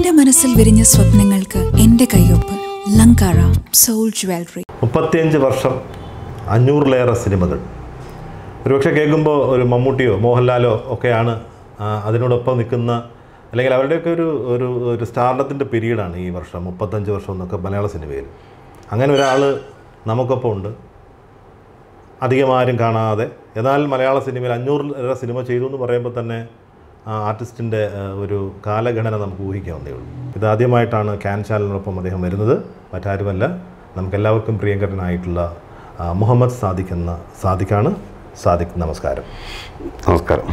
എന്റെ മനസ്സിൽ വിരിഞ്ഞ സ്വപ്നങ്ങൾക്ക് എന്റെ കയ്യൊപ്പ് ലങ്കാറ സോൾ ജ്വല്ലറി മുപ്പത്തിയഞ്ച് വർഷം അഞ്ഞൂറിലേറെ സിനിമകൾ ഒരുപക്ഷെ കേൾക്കുമ്പോൾ ഒരു മമ്മൂട്ടിയോ മോഹൻലാലോ ഒക്കെയാണ് ആ, അതിനോടൊപ്പം നിൽക്കുന്ന അല്ലെങ്കിൽ അവരുടെയൊക്കെ ഒരു ഒരു ഒരു സ്റ്റാർഡത്തിൻ്റെ പീരീഡാണ് ഈ വർഷം മുപ്പത്തഞ്ച് വർഷം എന്നൊക്കെ മലയാള സിനിമയിൽ അങ്ങനെ ഒരാൾ നമുക്കൊപ്പം ഉണ്ട് അധികം ആരും കാണാതെ എന്നാൽ മലയാള സിനിമയിൽ അഞ്ഞൂറിലേറെ സിനിമ ചെയ്തു എന്ന് പറയുമ്പോൾ തന്നെ ആ ആർട്ടിസ്റ്റിൻ്റെ ഒരു കാലഗണന നമുക്ക് ഊഹിക്കാവുന്നേ ഉള്ളൂ ഇതാദ്യമായിട്ടാണ് ക്യാൻ ചാനലിനൊപ്പം അദ്ദേഹം വരുന്നത് മറ്റാരുമല്ല നമുക്കെല്ലാവർക്കും പ്രിയങ്കരനായിട്ടുള്ള ആ, മുഹമ്മദ് സാദിഖ് എന്ന സാദിഖാണ് സാദിഖ് നമസ്കാരം നമസ്കാരം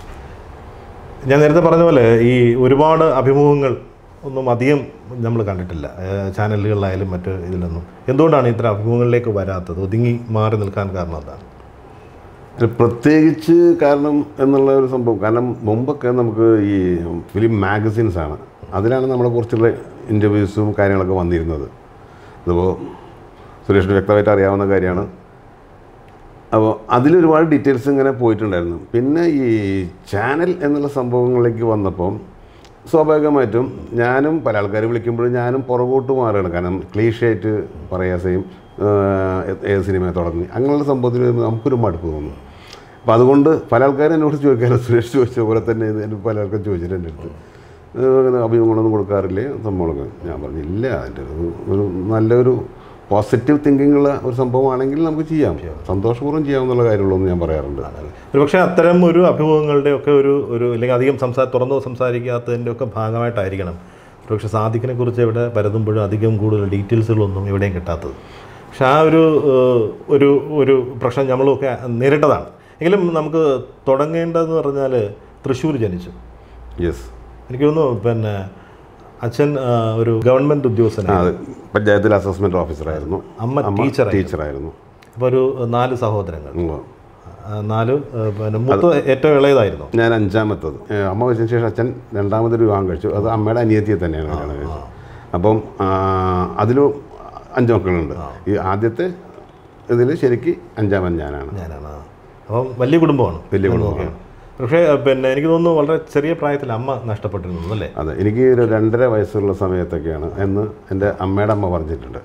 ഞാൻ നേരത്തെ പറഞ്ഞ പോലെ ഈ ഒരുപാട് അഭിമുഖങ്ങൾ ഒന്നും അധികം നമ്മൾ കണ്ടിട്ടില്ല ഏഹ് ചാനലുകളിലായാലും മറ്റ് ഇതിലൊന്നും എന്തുകൊണ്ടാണ് ഇത്ര അഭിമുഖങ്ങളിലേക്ക് വരാത്തത് ഒതുങ്ങി മാറി നിൽക്കാൻ കാരണം എന്താണ് ഇത് പ്രത്യേകിച്ച് കാരണം എന്നുള്ള ഒരു സംഭവം കാരണം മുമ്പൊക്കെ നമുക്ക് ഈ ഫിലിം മാഗസിൻസ് ആണ് അതിലാണ് നമ്മളെ കുറിച്ചുള്ള ഇൻ്റർവ്യൂസും കാര്യങ്ങളൊക്കെ വന്നിരുന്നത് ഇതിപ്പോൾ സുരേഷിന് വ്യക്തമായിട്ട് അറിയാവുന്ന കാര്യമാണ് അപ്പോൾ അതിലൊരുപാട് ഡീറ്റെയിൽസ് ഇങ്ങനെ പോയിട്ടുണ്ടായിരുന്നു പിന്നെ ഈ ചാനൽ എന്നുള്ള സംഭവങ്ങളിലേക്ക് വന്നപ്പം സ്വാഭാവികമായിട്ടും ഞാനും പല ആൾക്കാർ വിളിക്കുമ്പോഴും ഞാനും പുറകോട്ട് മാറുകയാണ് കാരണം ക്ലീഷയായിട്ട് പറയാ സെയിം ഏത് സിനിമയെ തുടങ്ങി അങ്ങനെയുള്ള സംഭവത്തിൽ നമുക്കൊരു മടുപ്പ് തോന്നും അപ്പോൾ അതുകൊണ്ട് പല ആൾക്കാരും എന്നോട് ചോദിക്കാറ് സുരേഷ് ചോദിച്ച പോലെ തന്നെ ഇത് എന്നോട് പല ആൾക്കാരും ചോദിച്ചിട്ട് എൻ്റെ അടുത്ത് ഏഹ് അങ്ങനെ അഭിമുഖങ്ങളൊന്നും കൊടുക്കാറില്ലേ സംഭവങ്ങളൊക്കെ ഞാൻ പറഞ്ഞു ഇല്ല അതിൻ്റെ ഒരു ഒരു നല്ലൊരു പോസിറ്റീവ് തിങ്കിങ് ഉള്ള ഒരു സംഭവമാണെങ്കിൽ നമുക്ക് ചെയ്യാം സന്തോഷപൂർവ്വം ചെയ്യാമെന്നുള്ള കാര്യമുള്ളൂ എന്ന് ഞാൻ പറയാറുണ്ട് ഒരുപക്ഷെ അത്തരം ഒരു അഭിമുഖങ്ങളുടെ ഒക്കെ ഒരു ഒരു അല്ലെങ്കിൽ അധികം സംസാ തുറന്നു സംസാരിക്കാത്തതിൻ്റെ ഒക്കെ ഭാഗമായിട്ടായിരിക്കണം ഒരുപക്ഷെ സാദിഖിനെ കുറിച്ച് ഇവിടെ പരതുമ്പോഴും അധികം കൂടുതൽ ഡീറ്റെയിൽസുകളൊന്നും എവിടെയും കിട്ടാത്തത് പക്ഷെ ആ ഒരു ഏഹ്, ഒരു ഒരു പ്രശ്നം നമ്മളൊക്കെ നേരിട്ടതാണ് എങ്കിലും നമുക്ക് തുടങ്ങേണ്ടതെന്ന് പറഞ്ഞാൽ തൃശ്ശൂർ ജനിച്ചു യെസ് എനിക്ക് തോന്നുന്നു പിന്നെ അച്ഛൻ ആ, ഒരു ഗവൺമെൻറ് ആ ഉദ്യോഗസ്ഥനാണ് അത് പഞ്ചായത്തിൽ അസസ്മെൻറ്റ് ഓഫീസറായിരുന്നു അമ്മ ടീച്ചറായിരുന്നു ടീച്ചറായിരുന്നു അപ്പോൾ ഒരു നാല് സഹോദരങ്ങൾ ഉം. ആ, നാല് ഏഹ്, പിന്നെ മൂത്ത ഏറ്റവും ഇളയതായിരുന്നു ഞാൻ അഞ്ചാമത്തത് ഏ, അമ്മ വെച്ചതിന് ശേഷം അച്ഛൻ രണ്ടാമതൊരു വിവാഹം കഴിച്ചു അത് അമ്മയുടെ അനിയത്തിയെ തന്നെയാണ് കല്യാണം കഴിച്ചത് അപ്പം അതിലും അഞ്ച് മക്കളുണ്ട് ഈ ആദ്യത്തെ ഇതിൽ ശരിക്ക് അഞ്ചാമൻ ഞാനാണ് ഞാനാണ് ആ. അപ്പം വലിയ കുടുംബമാണ് വലിയ എന്ന് കുടുംബമാണ്. നോക്കിയാൽ. പക്ഷേ പിന്നെ എനിക്ക് തോന്നുന്നു വളരെ ചെറിയ പ്രായത്തിൽ അമ്മ നഷ്ടപ്പെട്ടിരുന്നു അല്ലേ അതെ എനിക്ക് ഒരു രണ്ടര വയസ്സുള്ള സമയത്തൊക്കെയാണ് എന്ന് എൻ്റെ അമ്മയുടെ അമ്മ പറഞ്ഞിട്ടുണ്ട്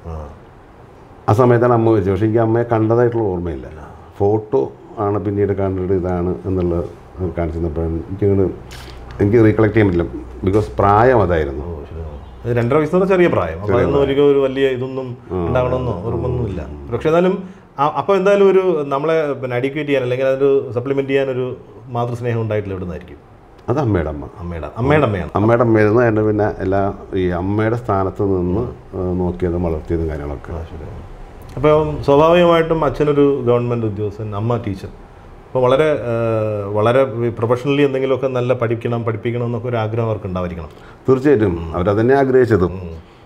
ആ സമയത്താണ് അമ്മ വെച്ചത് പക്ഷേ എനിക്ക് അമ്മയെ കണ്ടതായിട്ടുള്ള ഓർമ്മയില്ല ഫോട്ടോ ആണ് പിന്നീട് കണ്ടിട്ട് ഇതാണ് എന്നുള്ളത് കാണിച്ചു തന്നപ്പോഴാണ് എനിക്കങ്ങോട്ട് എനിക്ക് റീകളക്ട് ചെയ്യാൻ പറ്റില്ല ബിക്കോസ് പ്രായം അതായിരുന്നു ഇത് രണ്ടര വയസ്സ് എന്ന് പറഞ്ഞാൽ ചെറിയ പ്രായം അപ്പോൾ അതൊന്നും ഒരിക്കലും ഒരു വലിയ ഇതൊന്നും ഉണ്ടാവണമെന്നോ ഓർമ്മൊന്നുമില്ല പക്ഷെ എന്നാലും അപ്പോൾ എന്തായാലും ഒരു നമ്മളെ പിന്നെ അഡിക്വേറ്റ് ചെയ്യാൻ അല്ലെങ്കിൽ അതൊരു സപ്ലിമെൻറ്റ് ചെയ്യാൻ ഒരു മാതൃസ്നേഹം ഉണ്ടായിട്ടില്ല ഇവിടെ നിന്നായിരിക്കും അത് അമ്മയുടെ അമ്മ അമ്മയുടെ അമ്മയുടെ അമ്മയാണ് അമ്മയുടെ അമ്മയായിരുന്നു എൻ്റെ പിന്നെ എല്ലാ ഈ അമ്മയുടെ സ്ഥാനത്ത് നിന്ന് ആ, നോക്കിയതും വളർത്തിയതും കാര്യങ്ങളൊക്കെ അപ്പോൾ സ്വാഭാവികമായിട്ടും അച്ഛനൊരു ഗവൺമെൻറ് ഉദ്യോഗസ്ഥൻ അമ്മ ടീച്ചർ അപ്പോൾ വളരെ ആ, വളരെ പ്രൊഫഷണലി എന്തെങ്കിലുമൊക്കെ നല്ല പഠിക്കണം പഠിപ്പിക്കണം എന്നൊക്കെ ഒരു ആഗ്രഹം അവർക്ക് ഉണ്ടായിരിക്കണം തീർച്ചയായിട്ടും അവരതന്നെ ആഗ്രഹിച്ചതും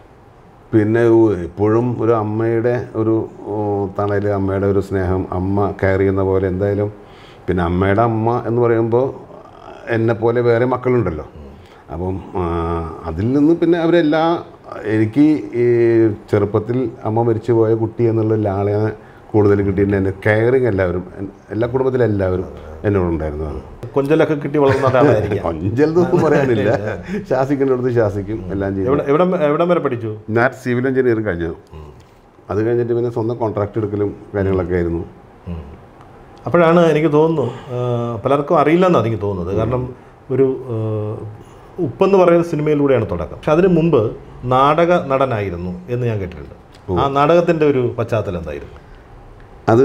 പിന്നെ ഉ- എപ്പോഴും ഒരു അമ്മയുടെ ഒരു തണൽ അമ്മയുടെ ഒരു സ്നേഹം അമ്മ കെയർ ചെയ്യുന്ന പോലെ എന്തായാലും പിന്നെ അമ്മയുടെ അമ്മ എന്ന് പറയുമ്പോൾ എന്നെ പോലെ വേറെ മക്കളുണ്ടല്ലോ അപ്പം ആ, അതിൽ നിന്ന് പിന്നെ അവരെല്ലാ എനിക്ക് ഈ ചെറുപ്പത്തിൽ അമ്മ മരിച്ചു പോയ കുട്ടി എന്നുള്ള ലാളയാണ് കൂടുതൽ കിട്ടിയിട്ടുണ്ട് എൻ്റെ കെയറിങ് എല്ലാവരും എൻ- എല്ലാ കുടുംബത്തിലും എല്ലാവരും എന്നോടുണ്ടായിരുന്നു അത് കൊഞ്ചലൊക്കെ കിട്ടി വളർന്ന ഒരാളായിരിക്കാം അഞ്ചലൊന്നും പറയാനില്ല ശാസിക്കേണ്ട അടുത്ത് ശാസിക്കും എല്ലാം ചെയ്യും എവിടെ എവിടെ എവിടം വരെ പഠിച്ചു ഞാൻ സിവിൽ എഞ്ചിനീയറിംഗ് കഴിഞ്ഞു അത് കഴിഞ്ഞിട്ട് പിന്നെ സ്വന്തം കോൺട്രാക്ട് എടുക്കലും കാര്യങ്ങളൊക്കെ ആയിരുന്നു അപ്പോഴാണ് എനിക്ക് തോന്നുന്നു ആ, പലർക്കും അറിയില്ലെന്നാണ് എനിക്ക് തോന്നുന്നത് കാരണം ഒരു ആ, ഉപ്പെന്ന് പറയുന്ന സിനിമയിലൂടെയാണ് തുടക്കം പക്ഷെ അതിന് മുമ്പ് നാടക നടനായിരുന്നു എന്ന് ഞാൻ കേട്ടിട്ടുണ്ട് ആ നാടകത്തിൻ്റെ ഒരു പശ്ചാത്തലം എന്തായിരുന്നു അത്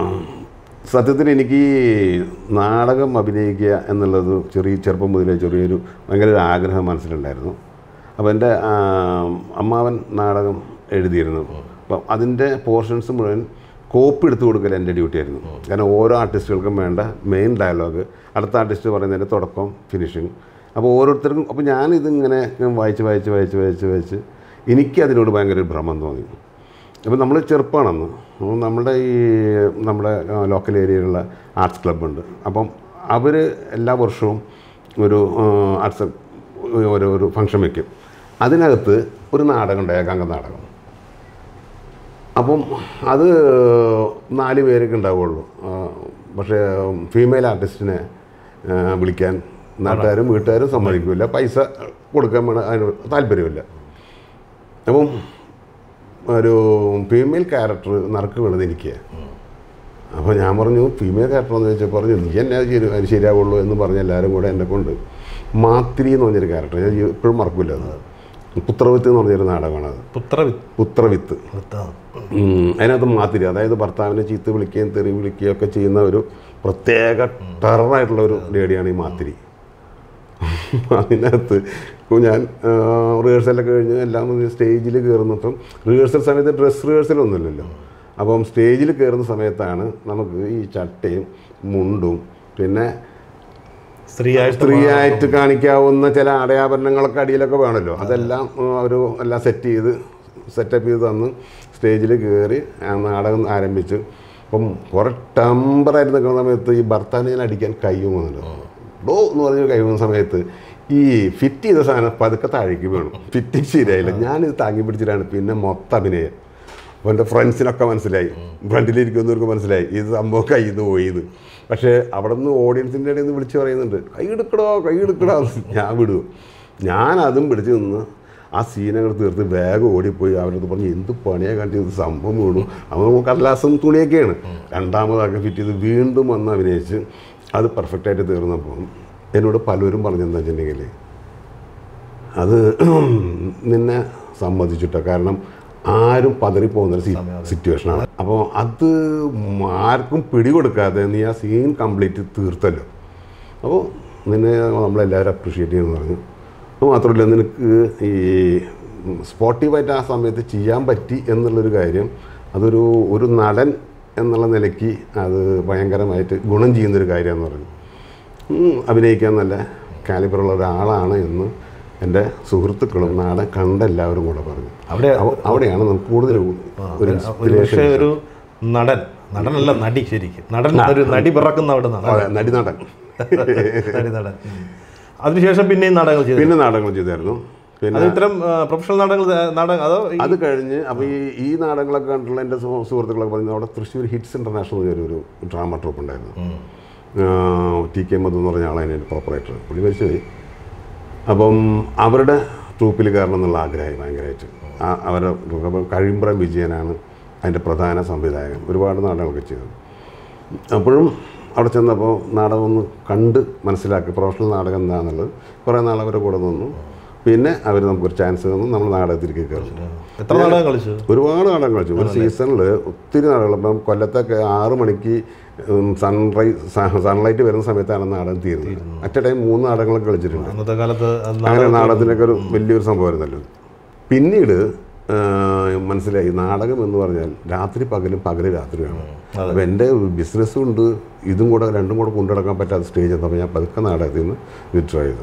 സത്യത്തിൽ എനിക്ക് ഈ നാടകം അഭിനയിക്കുക എന്നുള്ളത് ചെറിയ ചെറുപ്പം മുതലേ ചെറിയൊരു ഭയങ്കര ഒരു ആഗ്രഹം മനസ്സിലുണ്ടായിരുന്നു അപ്പോൾ എൻ്റെ ആ, അമ്മാവൻ നാടകം എഴുതിയിരുന്നു അപ്പം അതിൻ്റെ പോർഷൻസ് മുഴുവൻ കോപ്പി എടുത്തു കൊടുക്കൽ എൻ്റെ ഡ്യൂട്ടി ആയിരുന്നു കാരണം ഓരോ ആർട്ടിസ്റ്റുകൾക്കും വേണ്ട മെയിൻ ഡയലോഗ് അടുത്ത ആർട്ടിസ്റ്റ് പറയുന്നതിൻ്റെ തുടക്കം ഫിനിഷിങ് അപ്പോൾ ഓരോരുത്തർക്കും അപ്പോൾ ഞാനിതിങ്ങനെ വായിച്ച് വായിച്ച് വായിച്ച് വായിച്ച് വായിച്ച് എനിക്ക് അതിനോട് ഭയങ്കര ഒരു ഭ്രമം തോന്നി അപ്പോൾ നമ്മൾ ചെറുപ്പമാണെന്ന് അപ്പോൾ നമ്മുടെ ഈ നമ്മുടെ ലോക്കൽ ഏരിയയിലുള്ള ആർട്സ് ക്ലബ്ബുണ്ട് അപ്പം അവർ എല്ലാ വർഷവും ഒരു ആർട്സ് ഓരോ ഒരു ഫംഗ്ഷൻ വയ്ക്കും അതിനകത്ത് ഒരു നാടകം ഉണ്ട് ഏകാംഗ നാടകം അപ്പം അത് നാല് പേരൊക്കെ ഉണ്ടാവുള്ളൂ ആ, പക്ഷേ ഫീമെയിൽ ആർട്ടിസ്റ്റിനെ ആ, വിളിക്കാൻ നാട്ടുകാരും വീട്ടുകാരും സമ്മതിക്കില്ല പൈസ കൊടുക്കാൻ വേണം അതിന് താല്പര്യമില്ല അപ്പം ഒരു ഫീമെയിൽ ക്യാരക്ടർ നറുക്ക് വീണത് എനിക്ക് അപ്പോൾ ഞാൻ പറഞ്ഞു ഫീമെയിൽ ക്യാരക്ടർ എന്ന് ചോദിച്ചാൽ പറഞ്ഞു നീ എന്നെ അത് ശരി അത് ശരിയാവുള്ളൂ എന്ന് പറഞ്ഞ് എല്ലാവരും കൂടെ എന്നെ കൊണ്ട് മാത്തിരി എന്ന് പറഞ്ഞൊരു ക്യാരക്ടർ ഞാൻ ഇപ്പോഴും മറക്കില്ല അത് പുത്രവിത്ത് എന്ന് പറഞ്ഞൊരു നാടകമാണ് അത് പുത്രവിത്ത് പുത്രവിത്ത് ഉം, അതിനകത്ത് മാതിരി അതായത് ഭർത്താവിനെ ചീത്ത വിളിക്കുകയും തെറി വിളിക്കുകയും ഒക്കെ ചെയ്യുന്ന ഒരു പ്രത്യേക ടെററായിട്ടുള്ള ഒരു ലേഡിയാണ് ഈ മാതിരി അതിനകത്ത് ഇപ്പോൾ ഞാൻ റിഹേഴ്സലൊക്കെ കഴിഞ്ഞ് എല്ലാം സ്റ്റേജിൽ കയറുന്നപ്പം റിഹേഴ്സൽ സമയത്ത് ഡ്രസ് റിഹേഴ്സൽ ഒന്നുമില്ലല്ലോ അപ്പം സ്റ്റേജിൽ കയറുന്ന സമയത്താണ് നമുക്ക് ഈ ചട്ടയും മുണ്ടും പിന്നെ സ്ത്രീയായിട്ട് സ്ത്രീയായിട്ട് കാണിക്കാവുന്ന ചില അടയാഭരണങ്ങളൊക്കെ അടിയിലൊക്കെ വേണമല്ലോ അതെല്ലാം അവർ എല്ലാം സെറ്റ് ചെയ്ത് സെറ്റപ്പ് ചെയ്ത് തന്ന് സ്റ്റേജിൽ കയറി ആ നാടകം ആരംഭിച്ചു അപ്പം കുറേ ടെമ്പറായിട്ട് നിൽക്കുന്ന സമയത്ത് ഈ ഭർത്താവിനെ ഞാൻ അടിക്കാൻ കയ്യും വന്നല്ലോ ഡോ എന്ന് പറഞ്ഞ് കൈ വന്ന സമയത്ത് ഈ ഫിറ്റ് ചെയ്ത സാധനം പതുക്കെ താഴേക്ക് വീണു ഫിറ്റിങ് ശരിയായില്ല ഞാനിത് താങ്ങി പിടിച്ചിട്ടാണ് പിന്നെ മൊത്തം അഭിനയം അപ്പോൾ എൻ്റെ ഫ്രണ്ട്സിനൊക്കെ മനസ്സിലായി ഫ്രണ്ടിലിരിക്കുന്നവർക്ക് മനസ്സിലായി ഇത് സംഭവം കയ്യിൽ നിന്ന് പോയിന്ന് പക്ഷേ അവിടെ നിന്ന് ഓഡിയൻസിൻ്റെ ഇടയിൽ നിന്ന് വിളിച്ച് പറയുന്നുണ്ട് കൈ എടുക്കടോ കൈ എടുക്കടോ ഞാൻ വിടും ഞാൻ അതും പിടിച്ച് നിന്ന് ആ സീനങ്ങൾ തീർത്ത് വേഗം ഓടിപ്പോയി അവരത് പറഞ്ഞ് എന്ത് പണിയാണ് കാണിച്ചത് ഇത് സംഭവം വീണു അവൻ കടലാസും തുണിയൊക്കെയാണ് രണ്ടാമതൊക്കെ ഫിറ്റ് ചെയ്ത് വീണ്ടും വന്ന് അഭിനയിച്ച് അത് പെർഫെക്റ്റായിട്ട് തീർന്നപ്പോൾ എന്നോട് പലരും പറഞ്ഞെന്താ വെച്ചിട്ടുണ്ടെങ്കിൽ അത് നിന്നെ സമ്മതിച്ചിട്ടോ കാരണം ആരും പതറിപ്പോകുന്ന ഒരു സിറ്റുവേഷനാണ് അപ്പോൾ അത് ആർക്കും പിടികൊടുക്കാതെ നീ ആ സീൻ കംപ്ലീറ്റ് തീർത്തല്ലോ അപ്പോൾ നിന്നെ നമ്മളെല്ലാവരും അപ്രീഷിയേറ്റ് ചെയ്യുമെന്ന് പറഞ്ഞു അപ്പോൾ മാത്രമല്ല നിനക്ക് ഈ സ്പോട്ടീവായിട്ട് ആ സമയത്ത് ചെയ്യാൻ പറ്റി എന്നുള്ളൊരു കാര്യം അതൊരു ഒരു നടൻ എന്നുള്ള നിലയ്ക്ക് അത് ഭയങ്കരമായിട്ട് ഗുണം ചെയ്യുന്നൊരു കാര്യമെന്ന് പറഞ്ഞു ഉം, അഭിനയിക്കാൻ നല്ല കാലിബറുള്ള ഒരാളാണ് എന്ന് എൻ്റെ സുഹൃത്തുക്കളും നാടൻ കണ്ട എല്ലാവരും കൂടെ പറഞ്ഞു അവിടെ അവ- അവിടെയാണ് നമുക്ക് കൂടുതൽ ഒരു ഒരു ഇൻസ്പിറേഷൻ പക്ഷേ ഒരു നടൻ നടനല്ല നടി ശരിക്കും നടൻ ഒരു നടി പിറക്കുന്ന അവിടെ നിന്നാണ് അതെ നടി നടൻ നടി നടൻ അതിനുശേഷം പിന്നെയും നാടകങ്ങൾ ചെയ്തു പിന്നെ നാടകങ്ങൾ ചെയ്തായിരുന്നു പിന്നെ അത് ഇത്തരം പ്രൊഫഷണൽ നാടകങ്ങൾ നാടകം അതോ ഈ- അത് കഴിഞ്ഞ് അപ്പോൾ ഈ ഈ നാടകങ്ങളൊക്കെ കണ്ടിട്ടുള്ള എൻ്റെ സുഹൃ- സുഹൃത്തുക്കളൊക്കെ പറഞ്ഞു അവിടെ തൃശ്ശൂർ ഹിറ്റ്സ് ഇൻ്റർനാഷണൽ ഒരു ഒരു ഡ്രാമ ട്രൂപ്പ് ഉണ്ടായിരുന്നു ടി കെ മധു എന്ന് പറഞ്ഞ ആളാണ് എൻ്റെ പ്രോപ്പറേറ്റർ പുള്ളി മരിച്ചുപോയി അപ്പം അവരുടെ ട്രൂപ്പിൽ കയറണം എന്നുള്ള ആഗ്രഹമായി ഭയങ്കരമായിട്ട് ആ അവരുടെ അപ്പം കഴിമ്പ്രം വിജയനാണ് അതിൻ്റെ പ്രധാന സംവിധായകൻ ഒരുപാട് നാടകങ്ങളൊക്കെ ചെയ്തത് അപ്പോഴും അവിടെ ചെന്നപ്പോൾ നാടകം ഒന്ന് കണ്ട് മനസ്സിലാക്കി പ്രൊഫഷണൽ നാടകം എന്താണെന്നുള്ളത് കുറേ നാൾ അവരുടെ കൂടെ നിന്നു പിന്നെ അവർ നമുക്കൊരു ചാൻസ് തന്നു നമ്മൾ നാടകത്തിലേക്ക് കയറി എത്ര നാടകം കളിച്ചു ഒരുപാട് നാടകം കളിച്ചു ഒരു സീസണിൽ ഒത്തിരി നാടകങ്ങൾ ഇപ്പം കൊല്ലത്തൊക്കെ ആറ് മണിക്ക് സൺറൈസ് സൺലൈറ്റ് വരുന്ന സമയത്താണ് നാടകം തീരുന്നത് അറ്റ് ടൈം മൂന്ന് നാടകങ്ങളൊക്കെ കളിച്ചിട്ടുണ്ട് അന്നത്തെ കാലത്ത് അത് അങ്ങനെ നാടകത്തിനൊക്കെ ഒരു വലിയൊരു സംഭവമായിരുന്നല്ലോ പിന്നീട് ആ, മനസ്സിലായി നാടകം എന്ന് പറഞ്ഞാൽ രാത്രി പകലും പകല് രാത്രിയാണ് അപ്പോൾ എൻ്റെ ബിസിനസ്സും ഉണ്ട് ഇതും കൂടെ രണ്ടും കൂടെ കൊണ്ടുനടക്കാൻ പറ്റാത്ത സ്റ്റേജ് എന്നപ്പോൾ ഞാൻ പതുക്കെ നാടകത്തിൽ നിന്ന് വിഡ്രോ ചെയ്തു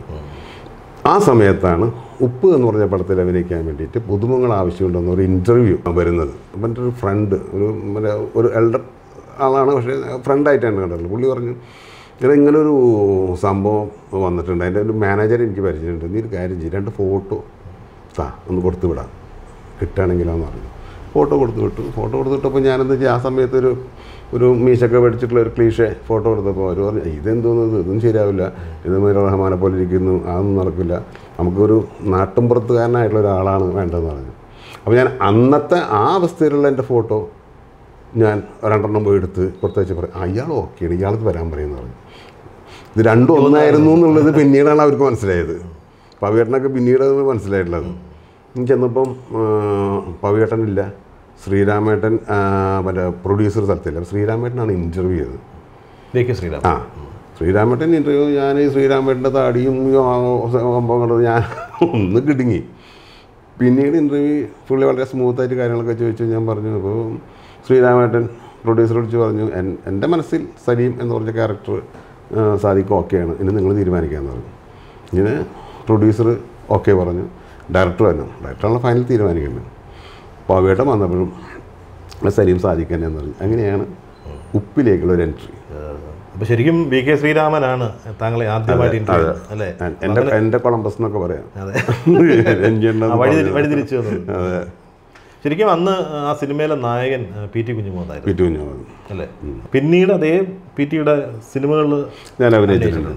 ആ സമയത്താണ് ഉപ്പ് എന്ന് പറഞ്ഞ പടത്തിൽ അഭിനയിക്കാൻ വേണ്ടിയിട്ട് പുതുമുഖങ്ങൾ ആവശ്യമുണ്ടെന്ന് ഒരു ഇൻ്റർവ്യൂ വരുന്നത് അപ്പം എൻ്റെ ഒരു ഫ്രണ്ട് ഒരു മറ്റേ ഒരു എൽഡർ ആളാണ് പക്ഷേ ഫ്രണ്ടായിട്ടാണ് കണ്ടത് പുള്ളി പറഞ്ഞു ഇത് ഇങ്ങനെ ഒരു സംഭവം വന്നിട്ടുണ്ട് അതിൻ്റെ ഒരു മാനേജർ എനിക്ക് പരിചയമുണ്ട് നീ ഒരു കാര്യം ചെയ്യും രണ്ട് ഫോട്ടോ താ ഒന്ന് കൊടുത്തു വിടാം കിട്ടുകയാണെങ്കിലാന്ന് പറഞ്ഞു ഫോട്ടോ കൊടുത്തു വിട്ടു ഫോട്ടോ കൊടുത്തു വിട്ടപ്പോൾ ഞാനെന്താ വെച്ചാൽ ആ സമയത്ത് ഒരു ഒരു മീശൊക്കെ മേടിച്ചിട്ടുള്ള ഒരു ക്ലീഷെ ഫോട്ടോ എടുത്തപ്പോൾ അവർ പറഞ്ഞു ഇതെന്തോന്നത് ഇതൊന്നും ശരിയാവില്ല ഇത് മീര റഹ്മാനെ പോലെ ഇരിക്കുന്നു അതൊന്നും നടക്കില്ല നമുക്കൊരു നാട്ടുംപുറത്തുകാരനായിട്ടുള്ള ഒരാളാണ് വേണ്ടതെന്ന് പറഞ്ഞു അപ്പോൾ ഞാൻ അന്നത്തെ ആ അവസ്ഥയിലുള്ള എൻ്റെ ഫോട്ടോ ഞാൻ രണ്ടെണ്ണം പോയി എടുത്ത് കൊടുത്ത് വെച്ച് പറയും അയാൾ ഓക്കെയാണ് ഇയാൾക്ക് വരാൻ പറയുമെന്ന് പറഞ്ഞു ഇത് രണ്ടും ഒന്നായിരുന്നു എന്നുള്ളത് പിന്നീടാണ് അവർക്ക് മനസ്സിലായത് പവിയേട്ടനൊക്കെ പിന്നീട് അത് മനസ്സിലായിട്ടുള്ളത് ഇനി ചെന്നപ്പം ആ, പവിയേട്ടനില്ല ശ്രീരാമേട്ടൻ ആ, മറ്റേ പ്രൊഡ്യൂസർ സ്ഥലത്തില്ല ശ്രീരാമേട്ടനാണ് ഇൻ്റർവ്യൂ ചെയ്തത് വി കെ ശ്രീരാം ആ ശ്രീരാമേട്ടൻ ഇൻ്റർവ്യൂ ഞാൻ ഈ ശ്രീരാമേട്ടൻ്റെ താടിയും ഈ ആ സംഭവം കണ്ടത് ഞാൻ ഒന്ന് കിടുങ്ങി പിന്നീട് ഇൻ്റർവ്യൂ പുള്ളി വളരെ സ്മൂത്തായിട്ട് കാര്യങ്ങളൊക്കെ ചോദിച്ചു ഞാൻ പറഞ്ഞു അപ്പോൾ ശ്രീരാമേട്ടൻ പ്രൊഡ്യൂസർ വിളിച്ച് പറഞ്ഞു "എൻ- എൻ്റെ മനസ്സിൽ സലീം എന്ന് പറഞ്ഞ ക്യാരക്ടർ സാധിക്കും ഓക്കെയാണ് ഇനി നിങ്ങൾ തീരുമാനിക്കാമെന്ന് പറഞ്ഞു ഇങ്ങനെ പ്രൊഡ്യൂസർ ഓക്കെ പറഞ്ഞു ഡയറക്ടർ പറഞ്ഞു ഡയറക്ടറാണ് ഫൈനൽ തീരുമാനിക്കുന്നത് പവേട്ടം വന്നപ്പോഴും സലീം സാധിക്കാൻ എന്ന് പറഞ്ഞു അങ്ങനെയാണ് ഉപ്പിലേക്കുള്ള ഒരു എൻട്രി അപ്പൊ ശരിക്കും വി കെ ശ്രീരാമനാണ് താങ്കളെ ആദ്യമായിട്ട് ഇന്റർവ്യൂ അല്ലേ എൻ്റെ എൻ്റെ കൊളംബസ് എന്നൊക്കെ പറയാം അതെ എൻജിനിയർ ആ, വഴിതിരി വഴിതിരിച്ചു വന്നത് അതെ ശരിക്കും അന്ന് ആ സിനിമയിലെ നായകൻ ആ, പി ടി കുഞ്ഞുമോന്നായിരുന്നു പിറ്റു കുഞ്ഞു അല്ലേ പിന്നീട് അതേ പി ടിയുടെ സിനിമകളിൽ ഞാൻ അഭിനയിച്ചിട്ടുണ്ട്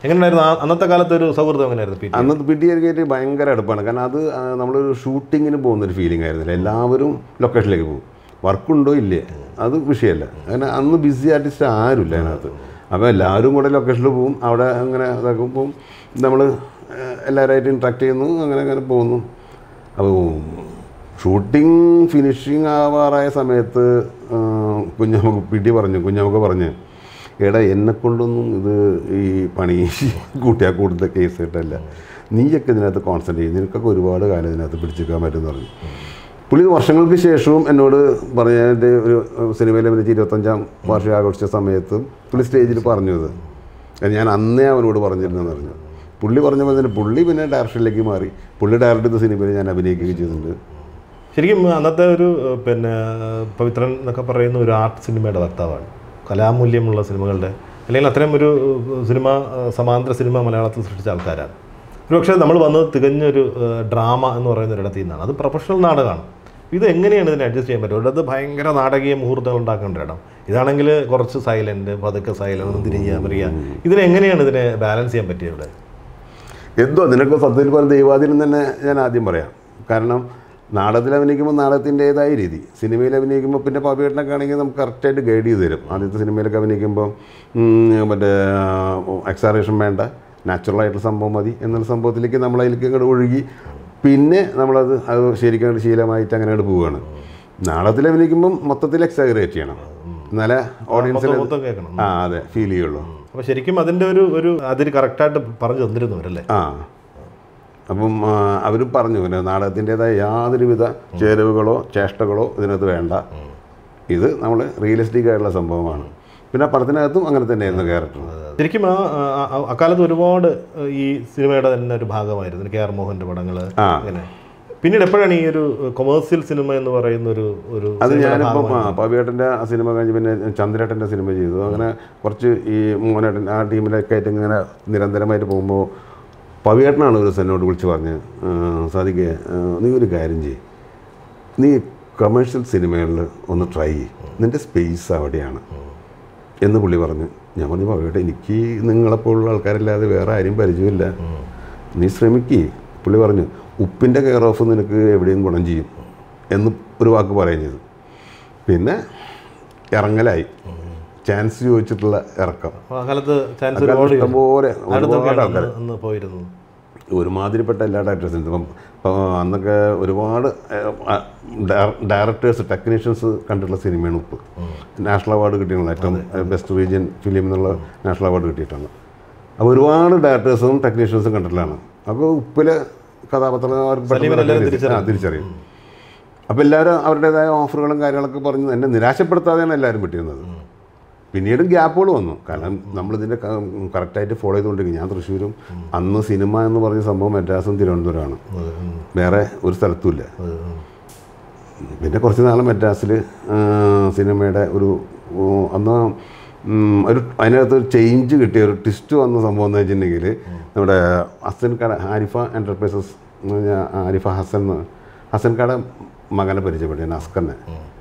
എങ്ങനെയായിരുന്നു ആ- അന്നത്തെ കാലത്ത് ഒരു സൗഹൃദം എങ്ങനെയായിരുന്നു പി ടി അന്നത്തെ പി ടി ആയിട്ട് ഭയങ്കര അടുപ്പാണ് കാരണം അത് ആ, നമ്മളൊരു ഷൂട്ടിങ്ങിന് പോകുന്നൊരു ഫീലിംഗ് ആയിരുന്നില്ല എല്ലാവരും ലൊക്കേഷനിലേക്ക് പോകും വർക്കുണ്ടോ ഇല്ലേ അത് വിഷയമല്ല കാരണം അന്ന് ബിസി ആർട്ടിസ്റ്റ് ആരുമില്ല അതിനകത്ത് അപ്പോൾ എല്ലാവരും കൂടെ ലൊക്കേഷനിൽ പോകും അവിടെ അങ്ങനെ ഇതാക്കുമ്പോൾ നമ്മൾ എല്ലാവരുമായിട്ട് ഇൻട്രാക്ട് ചെയ്യുന്നു അങ്ങനെ അങ്ങനെ പോകുന്നു അപ്പോൾ ഷൂട്ടിംഗ് ഫിനിഷിങ് ആവാറായ സമയത്ത് ആ, കുഞ്ഞമ്മക്ക് പിടി പറഞ്ഞു കുഞ്ഞമ്മക്ക് പറഞ്ഞ് എടാ എന്നെ കൊണ്ടൊന്നും ഇത് ഈ പണി കൂട്ടിയാൽ കൂടുതൽ കേസ് കിട്ടല്ല നീയൊക്കെ ഇതിനകത്ത് കോൺസെൻട്രേറ്റ് ചെയ്യും നിനക്കൊക്കെ ഒരുപാട് കാലം ഇതിനകത്ത് പിടിച്ചെടുക്കാൻ പറ്റുമെന്ന് പറഞ്ഞു പുള്ളി വർഷങ്ങൾക്ക് ശേഷവും എന്നോട് പറഞ്ഞ എൻ്റെ ഒരു സിനിമയിൽ അഭിനയിച്ച് ഇരുപത്തഞ്ചാം വാർഷികം ആഘോഷിച്ച സമയത്തും പുള്ളി സ്റ്റേജിൽ പറഞ്ഞു ഇത് അത് ഞാൻ അന്നേ അവനോട് പറഞ്ഞിരുന്നെന്ന് പറഞ്ഞു പുള്ളി പറഞ്ഞ പോലെ തന്നെ പുള്ളി പിന്നെ ഡയറക്ഷനിലേക്ക് മാറി പുള്ളി ഡയറക്റ്റ് ചെയ്ത സിനിമയിൽ ഞാൻ അഭിനയിക്കുകയും ചെയ്തിട്ടുണ്ട് ശരിക്കും അന്നത്തെ ഒരു ഏഹ്, പിന്നെ പവിത്രൻ എന്നൊക്കെ പറയുന്ന ഒരു ആർട്ട് സിനിമയുടെ വക്താവാണ് കലാമൂല്യമുള്ള സിനിമകളുടെ അല്ലെങ്കിൽ അത്തരം ഒരു ഏഹ്, സിനിമ ഏഹ്, സമാന്തര സിനിമ മലയാളത്തിൽ സൃഷ്ടിച്ച ആൾക്കാരാണ് ഒരുപക്ഷെ നമ്മൾ വന്നത് തികഞ്ഞൊരു ഏഹ്, ഡ്രാമ എന്ന് പറയുന്ന ഒരിടത്തിൽ നിന്നാണ് അത് പ്രൊഫഷണൽ നാടകമാണ് ഇത് എങ്ങനെയാണ് ഇതിനെ അഡ്ജസ്റ്റ് ചെയ്യാൻ പറ്റും ഒരിടത്ത് ഭയങ്കര നാടകീയ മുഹൂർത്തങ്ങൾ ഉണ്ടാക്കേണ്ട ഇടം ഇതാണെങ്കിൽ കുറച്ച് സൈലൻറ്റ് പതുക്കെ സൈലൻറ്റ് തിരിയുക മറിയുക ഇതിനെ എങ്ങനെയാണ് ഇതിനെ ബാലൻസ് ചെയ്യാൻ പറ്റിയത് ഇവിടെ എന്തോ നിനക്ക് സത്യത്തിൽ പറഞ്ഞ ദൈവാധീനം തന്നെ ഞാൻ ആദ്യം പറയാം കാരണം നാടകത്തിൽ അഭിനയിക്കുമ്പോൾ നാടകത്തിൻ്റെതായ രീതി സിനിമയിൽ അഭിനയിക്കുമ്പോൾ പിന്നെ പവിയേട്ടനൊക്കെ ആണെങ്കിൽ നമുക്ക് കറക്റ്റായിട്ട് ഗൈഡ് ചെയ്ത് തരും ആദ്യത്തെ സിനിമയിലൊക്കെ അഭിനയിക്കുമ്പോൾ ഉം, മറ്റേ എക്സാറേഷൻ വേണ്ട നാച്ചുറൽ ആയിട്ടുള്ള സംഭവം മതി എന്നുള്ള സംഭവത്തിലേക്ക് നമ്മൾ അതിലേക്ക് അങ്ങോട്ട് ഒഴുകി പിന്നെ നമ്മളത് അത് ശരിക്കും അങ്ങോട്ട് ശീലമായിട്ട് അങ്ങനെ അങ്ങോട്ട് പോവുകയാണ് നാടകത്തിൽ അഭിനയിക്കുമ്പം മൊത്തത്തിൽ എക്സാഗ്രേറ്റ് ചെയ്യണം എന്നാലേ ഓഡിയൻസിന് മൊത്തം കേൾക്കണം ആ അതെ ഫീൽ ചെയ്യുള്ളൂ അപ്പോൾ ശരിക്കും അതിൻ്റെ ഒരു ഒരു അതിന് കറക്റ്റായിട്ട് പറഞ്ഞു തന്നിരുന്നവരല്ലേ ആ അപ്പം അവർ പറഞ്ഞു പിന്നെ നാടകത്തിൻ്റെതായ യാതൊരുവിധ ചേരുവകളോ ചേഷ്ടകളോ ഇതിനകത്ത് വേണ്ട ഇത് നമ്മൾ റിയലിസ്റ്റിക് ആയിട്ടുള്ള സംഭവമാണ് പിന്നെ പടത്തിനകത്തും അങ്ങനെ തന്നെയായിരുന്നു ക്യാരക്ടർ ശരിക്കും ആ ആ- ആ- അക്കാലത്ത് ഒരുപാട് ഈ സിനിമയുടെ തന്നെ ഒരു ഭാഗമായിരുന്നു കെ ആർ മോഹൻ്റെ പടങ്ങൾ ആ. അങ്ങനെ പിന്നീട് എപ്പോഴാണ് ഈ ഒരു കൊമേഴ്സ്യൽ സിനിമ എന്ന് പറയുന്ന ഒരു ഒരു അത് സിനിമയുടെ ഞാനിപ്പം ഭാഗമായി? പവിയേട്ടൻ്റെ ആ സിനിമ കഴിഞ്ഞ് പിന്നെ ചന്ദ്രേട്ടൻ്റെ സിനിമ ചെയ്തു അങ്ങനെ കുറച്ച് ഈ മോനേട്ടൻ ആ ടീമിലൊക്കെ ആയിട്ട് ഇങ്ങനെ നിരന്തരമായിട്ട് പോകുമ്പോൾ പവിയേട്ടനാണ് ഒരു ദിവസം എന്നോട് വിളിച്ച് പറഞ്ഞ് സാധിക്കേ നീ ഒരു കാര്യം ചെയ്യ് നീ കമേഴ്ഷ്യൽ സിനിമകളിൽ ഒന്ന് ട്രൈ ചെയ്യ് നിൻ്റെ സ്പേസ് അവിടെയാണ് എന്ന് പുള്ളി പറഞ്ഞു ഞാൻ പറഞ്ഞു പവിയേട്ട എനിക്ക് നിങ്ങളെപ്പോലുള്ള ആൾക്കാരല്ലാതെ വേറെ ആരും പരിചയമില്ല നീ ശ്രമിക്കേ പുള്ളി പറഞ്ഞു ഉപ്പിൻ്റെ കെയർ ഓഫ് നിനക്ക് എവിടെയും ഗുണം ചെയ്യും എന്ന് ഒരു വാക്ക് പറയുകയും ചെയ്തു പിന്നെ ഇറങ്ങലായി ചാൻസ് ചോദിച്ചിട്ടുള്ള ഇറക്കം ആ കാലത്ത് ചാൻസ് അക്കാലത്ത് ഒരുപാട് ഇഷ്ടംപോലെ അടുത്തൊക്കെയാണ് ഒരുപാട് ആൾക്കാർ അന്ന് അന്ന് പോയിരുന്നത് ഒരുമാതിരിപ്പെട്ട എല്ലാ ഡയറക്ടേഴ്സും ഇപ്പം ഇപ്പം അന്നൊക്കെ ഒരുപാട് ഡയറക്ടേഴ്സ് ടെക്നീഷ്യൻസ് കണ്ടിട്ടുള്ള സിനിമയാണ് ഉപ്പ് നാഷണൽ അവാർഡ് കിട്ടിയിട്ടുള്ള ഏറ്റവും ബെസ്റ്റ് റീജിയൻ ഫിലിം എന്നുള്ള നാഷണൽ അവാർഡ് കിട്ടിയിട്ടുണ്ട് അപ്പോൾ ഒരുപാട് ഡയറക്ടേഴ്സും ടെക്നീഷ്യൻസും കണ്ടിട്ടുള്ളതാണ് അപ്പോൾ ഉപ്പിലെ കഥാപാത്രങ്ങൾ സലീമിനെ എല്ലാവരും പെട്ടെന്ന് ആ, തിരിച്ചറിയും അപ്പോൾ എല്ലാവരും അവരുടേതായ ഓഫറുകളും കാര്യങ്ങളൊക്കെ പറഞ്ഞ് എന്നെ നിരാശപ്പെടുത്താതെയാണ് എല്ലാവരും വിട്ടിരുന്നത് പിന്നീട് ഗ്യാപ്പുകൾ വന്നു കാരണം നമ്മളിതിൻ്റെ കറക്റ്റായിട്ട് ഫോളോ ചെയ്തുകൊണ്ടിരിക്കും ഞാൻ തൃശ്ശൂരും അന്ന് സിനിമ എന്ന് പറഞ്ഞ സംഭവം മദ്രാസും തിരുവനന്തപുരമാണ് അത് ഉം. വേറെ ഒരു സ്ഥലത്തുമില്ല അത് ഉം. പിന്നെ കുറച്ച് നാൾ മദ്രാസിൽ സിനിമയുടെ ഒരു ഉം, അന്ന് ഉം, ഒരു അതിനകത്ത് ഒരു ചേഞ്ച് കിട്ടിയ ഒരു ട്വിസ്റ്റ് വന്ന സംഭവം എന്ന് വെച്ചിട്ടുണ്ടെങ്കിൽ നമ്മുടെ ഹസൻ കട ആരിഫ എൻ്റർപ്രൈസസ് എന്ന് പറഞ്ഞാൽ ആരിഫ ഹസൻ എന്ന് ഹസൻ കട മകനെ പരിചയപ്പെട്ടു അസ്കറിനെ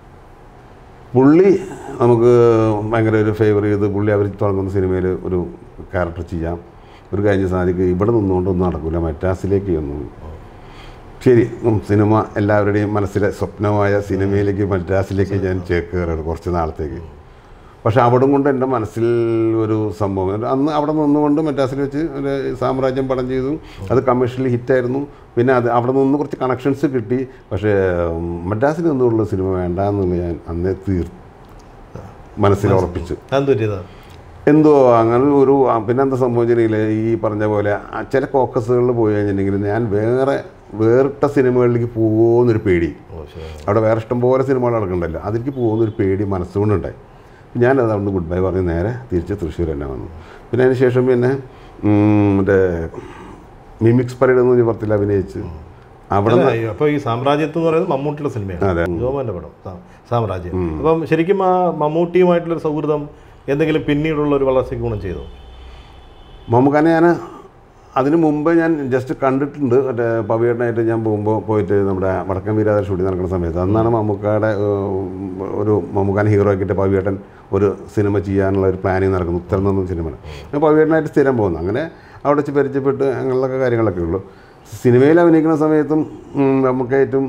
പുള്ളി നമുക്ക് ഭയങ്കര ഒരു ഫേവർ ചെയ്ത് പുള്ളി അവർ തുടങ്ങുന്ന സിനിമയിൽ ഒരു ക്യാരക്ടർ ചെയ്യാം ഒരു കാര്യം സാധിക്കും ഇവിടെ നിന്നുകൊണ്ടൊന്നും നടക്കില്ല മറ്റാസിലേക്ക് ഒന്നും ശരി ഉം, സിനിമ എല്ലാവരുടെയും മനസ്സിലെ സ്വപ്നമായ സിനിമയിലേക്ക് മദ്രാസിലേക്ക് ഞാൻ ചേക്കേറുകയാണ് കുറച്ച് നാളത്തേക്ക് പക്ഷെ അവിടെ കൊണ്ട് എൻ്റെ മനസ്സിൽ ഒരു സംഭവം അന്ന് അവിടെ നിന്നുകൊണ്ട് മദ്രാസിൽ വെച്ച് ഒരു സാമ്രാജ്യം പടം ചെയ്തു അത് കമേഴ്ഷ്യലി ഹിറ്റായിരുന്നു പിന്നെ അത് അവിടെ നിന്ന് കുറച്ച് കണക്ഷൻസ് കിട്ടി പക്ഷേ ഉം, മദ്രാസിൽ നിന്നുള്ള സിനിമ വേണ്ട എന്നുള്ള ഞാൻ അന്നേ തീർ മനസ്സിൽ ഉറപ്പിച്ചു അതെന്ത് പറ്റിയതാ എന്തോ അങ്ങനെ ഒരു ആ, പിന്നെ എന്താ സംഭവിച്ചിട്ടുണ്ടെങ്കിൽ ഈ പറഞ്ഞ പോലെ ആ ചില ഫോക്കസുകളിൽ പോയി കഴിഞ്ഞിട്ടുണ്ടെങ്കിൽ ഞാൻ വേറെ വേറിട്ട സിനിമകളിലേക്ക് പോകുമെന്നൊരു പേടി ഓ ശരി അവിടെ വേറെ ഇഷ്ടംപോലെ സിനിമകൾ നടക്കണ്ടല്ലോ അതിലേക്ക് പോകുന്നൊരു പേടി മനസ്സുകൊണ്ടുണ്ടായി ഞാനത് അവിടുന്ന് ഗുഡ് ബൈ പറഞ്ഞ് നേരെ തിരിച്ച് തൃശ്ശൂർ തന്നെ വന്നു പിന്നെ അതിന് ശേഷം പിന്നെ ഉം, മറ്റേ മിമിക്സ് പരേഡ് എന്ന് പറഞ്ഞ പടത്തിൽ അഭിനയിച്ച് അവിടെ അല്ല, ഈ- അപ്പൊ ഈ സാമ്രാജ്യത്ത് എന്ന് പറയുന്നത് മമ്മൂട്ടിയുടെ സിനിമയാണ് അതെ. ജോമോന്റെ പടം സാ- സാമ്രാജ്യം അപ്പം ശരിക്കും ആ മമ്മൂട്ടിയുമായിട്ടുള്ള ഒരു സൗഹൃദം എന്തെങ്കിലും പിന്നീടുള്ള ഒരു വളർച്ചയ്ക്ക് ഗുണം ചെയ്തോ മമ്മൂക്കാനെ ഞാൻ അതിന് മുമ്പ് ഞാൻ ജസ്റ്റ് കണ്ടിട്ടുണ്ട് മറ്റേ പവിയേട്ടനായിട്ട് ഞാൻ പോകുമ്പോൾ പോയിട്ട് നമ്മുടെ വടക്കൻ വീരാത ഷൂട്ടിംഗ് നടക്കുന്ന സമയത്ത് അന്നാണ് മമ്മൂക്കയുടെ ഏഹ്, ഒരു മമ്മൂക്കാൻ ഹീറോ ആക്കിയിട്ട് പവിയേട്ടൻ ഒരു സിനിമ ചെയ്യാനുള്ള ഒരു പ്ലാനിങ് നടക്കുന്നു ഉത്തരം നിന്നും സിനിമ ഞാൻ പവിയേട്ടനായിട്ട് സ്ഥിരം പോകുന്നു അങ്ങനെ അവിടെ വെച്ച് പരിചയപ്പെട്ട് അങ്ങനെയുള്ള കാര്യങ്ങളൊക്കെ ഉള്ളൂ സിനിമയിൽ അഭിനയിക്കുന്ന സമയത്തും ഉം, നമുക്കായിട്ടും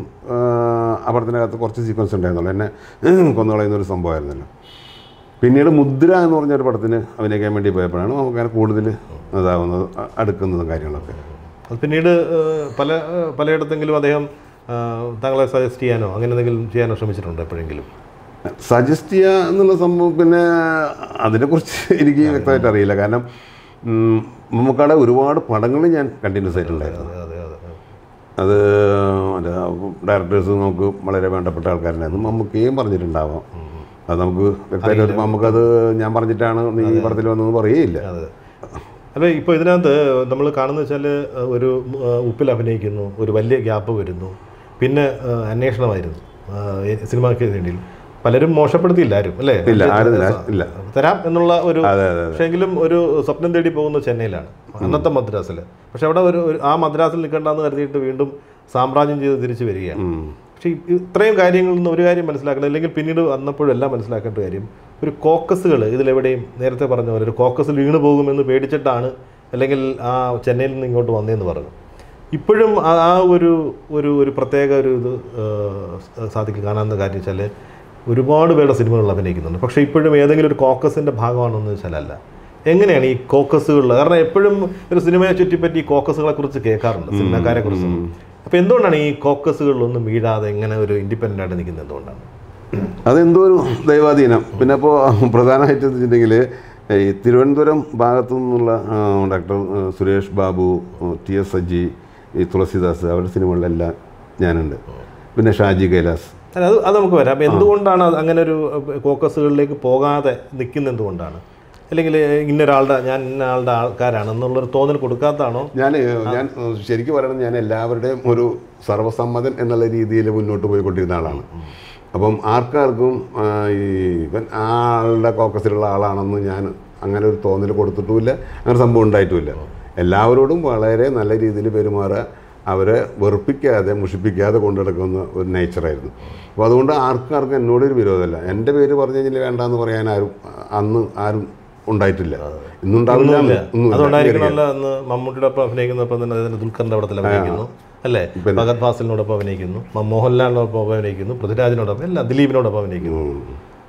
ആ പടത്തിനകത്ത് കുറച്ച് സീക്വൻസ് ഉണ്ടായിരുന്നുള്ളൂ എന്നെ കൊന്നുകളയുന്ന ഒരു സംഭവമായിരുന്നല്ലോ പിന്നീട് മുദ്ര എന്ന് പറഞ്ഞൊരു പടത്തിന് അഭിനയിക്കാൻ വേണ്ടി പോയപ്പോഴാണ് നമുക്ക് അങ്ങനെ കൂടുതൽ ഇതാവുന്നത് അ- അടുക്കുന്നതും കാര്യങ്ങളൊക്കെ അത് പിന്നീട് ഏഹ്, പല ഏഹ്, പലയിടത്തെങ്കിലും അദ്ദേഹം ഏഹ്, താങ്കളെ സജസ്റ്റ് ചെയ്യാനോ അങ്ങനെ എന്തെങ്കിലും ചെയ്യാനോ ശ്രമിച്ചിട്ടുണ്ടോ എപ്പോഴെങ്കിലും സജസ്റ്റ് ചെയ്യുക എന്നുള്ള സംഭവം പിന്നെ അതിനെക്കുറിച്ച് എനിക്ക് വ്യക്തമായിട്ട് അറിയില്ല കാരണം ഉം, മമ്മൂക്കാടെ ഒരുപാട് പടങ്ങൾ ഞാൻ കണ്ടിന്യൂസ് ആയിട്ടുണ്ടായിരുന്നു അതെ അതെ അതെ അത് മറ്റേ ഡയറക്ടേഴ്സ് നമുക്ക് വളരെ വേണ്ടപ്പെട്ട ആൾക്കാരുണ്ടായിരുന്നു മമ്മൂക്കയും പറഞ്ഞിട്ടുണ്ടാവാം അത് നമുക്ക് വ്യക്തമായിട്ട് നമുക്കത് ഞാൻ പറഞ്ഞിട്ടാണ് നീ ഈ പടത്തിൽ വന്നതെന്ന് പറയുകയില്ല അതെ അല്ല ഇപ്പോൾ ഇതിനകത്ത് നമ്മൾ കാണുന്നത് വെച്ചാൽ ഒരു ആ, ഉപ്പിൽ അഭിനയിക്കുന്നു ഒരു വലിയ ഗ്യാപ്പ് വരുന്നു പിന്നെ ആ, അന്വേഷണമായിരുന്നു ആ, ഈ സിനിമയ്ക്ക് വേണ്ടി പലരും മോശപ്പെടുത്തിയില്ല ആരും അല്ലേ ഇല്ല ആരും ഇല്ല, ഇല്ല തരാം എന്നുള്ള ഒരു അതെ അതെ പക്ഷേ എങ്കിലും ഒരു സ്വപ്നം തേടി പോകുന്ന ചെന്നൈയിലാണ് അന്നത്തെ മദ്രാസിൽ പക്ഷെ അവിടെ ഒരു ഒരു- ആ മദ്രാസിൽ നിൽക്കണ്ടെന്ന് കരുതിയിട്ട് വീണ്ടും സാമ്രാജ്യം ചെയ്ത് തിരിച്ചു വരികയാണ് ഉം. പക്ഷേ ഈ- ഇത്രയും കാര്യങ്ങളിൽ നിന്ന് ഒരു കാര്യം മനസ്സിലാക്കണം അല്ലെങ്കിൽ പിന്നീട് വന്നപ്പോഴും എല്ലാം മനസ്സിലാക്കേണ്ട കാര്യം ഒരു കോക്കസുകൾ ഇതിലെവിടെയും നേരത്തെ പറഞ്ഞ പോലെ ഒരു കോക്കസിൽ വീണ് പോകുമെന്ന് പേടിച്ചിട്ടാണ് അല്ലെങ്കിൽ ആ ചെന്നൈയിൽ നിന്ന് ഇങ്ങോട്ട് വന്നതെന്ന് പറഞ്ഞു ഇപ്പോഴും ആ ആ ഒരു ഒരു ഒരു പ്രത്യേക ഒരു ഇത് ഏഹ്, സാധിക്കും കാണാവുന്ന കാര്യം വെച്ചാൽ ഒരുപാട് പേരുടെ സിനിമകളിൽ അഭിനയിക്കുന്നുണ്ട് പക്ഷേ ഇപ്പോഴും ഏതെങ്കിലും ഒരു കോക്കസിൻ്റെ ഭാഗമാണെന്ന് വെച്ചാൽ അല്ല എങ്ങനെയാണ് ഈ കോക്കസുകളിൽ കാരണം എപ്പോഴും ഒരു സിനിമയെ ചുറ്റിപ്പറ്റി ഈ കോക്കസുകളെ കുറിച്ച് കേൾക്കാറുണ്ട് സിനിമക്കാരെ കുറിച്ച് അപ്പോൾ എന്തുകൊണ്ടാണ് ഈ കോക്കസുകളിലൊന്നും വീഴാതെ ഇങ്ങനെ ഒരു ഇൻഡിപെൻഡൻ്റ് ആയിട്ട് നിൽക്കുന്നത് എന്തുകൊണ്ടാണ് അതെന്തോ ഒരു ദൈവാധീനം പിന്നെ അപ്പോൾ പ്രധാനമായിട്ട് വെച്ചിട്ടുണ്ടെങ്കിൽ ഈ തിരുവനന്തപുരം ഭാഗത്തു നിന്നുള്ള ആ, ഡോക്ടർ ആ, സുരേഷ് ബാബു ആ, ടി എസ് സജി ഈ തുളസിദാസ് അവരുടെ സിനിമകളിലെല്ലാം ഞാനുണ്ട് പിന്നെ ഷാജി കൈലാസ് അല്ല അത് അത് നമുക്ക് വരാം അപ്പോൾ എന്തുകൊണ്ടാണ് അത് അങ്ങനെ ഒരു അഹ്, കോക്കസുകളിലേക്ക് പോകാതെ നിൽക്കുന്നത് എന്തുകൊണ്ടാണ് അല്ലെങ്കിൽ ഇന്നൊരാളുടെ ഞാൻ ഇന്ന ആളുടെ ആൾക്കാരാണ് എന്നുള്ളൊരു തോന്നൽ കൊടുക്കാത്തതാണോ ഞാൻ ഞാൻ ശരിക്കും പറയണം ഞാൻ എല്ലാവരുടെയും ഒരു സർവസമ്മതൻ എന്നുള്ള രീതിയിൽ മുന്നോട്ട് പോയിക്കൊണ്ടിരുന്ന ആളാണ് അപ്പം ആർക്കാർക്കും ആ, ഈ ഇവൻ ആ ആളുടെ കോക്കസിലുള്ള ആളാണെന്ന് ഞാൻ അങ്ങനെ ഒരു തോന്നൽ കൊടുത്തിട്ടുമില്ല അങ്ങനെ സംഭവം ഉണ്ടായിട്ടുമില്ല എല്ലാവരോടും വളരെ നല്ല രീതിയിൽ പെരുമാറുക അവരെ വെറുപ്പിക്കാതെ മുഷിപ്പിക്കാതെ കൊണ്ടു നടക്കുന്ന ഒരു നേച്ചറായിരുന്നു അപ്പോൾ അതുകൊണ്ട് ആർക്കാർക്കും എന്നോടൊരു വിരോധമല്ല എൻ്റെ പേര് പറഞ്ഞു കഴിഞ്ഞാൽ വേണ്ടാന്ന് പറയാൻ ആരും അന്ന് ആരും ഉണ്ടായിട്ടില്ല ഇന്നുണ്ടാവില്ല ഒന്നുമില്ല ഒന്നുമില്ല. അതുകൊണ്ടായിരിക്കണമല്ലോ അന്ന് മമ്മൂട്ടിയുടെ ഒപ്പം അഭിനയിക്കുന്നപ്പോൾ തന്നെ അതിന് ദുൽഖറിൻ്റെ പടത്തിൽ അഭിനയിക്കുന്നു അല്ലേ ഭഗത് ഫാസിലിനോടൊപ്പം അഭിനയിക്കുന്നു മ- മോഹൻലാലിനോടൊപ്പം അഭിനയിക്കുന്നു പൃഥ്വിരാജിനോടൊപ്പം എല്ലാം ദിലീപിനോടൊപ്പം അഭിനയിക്കുന്നു ഉം.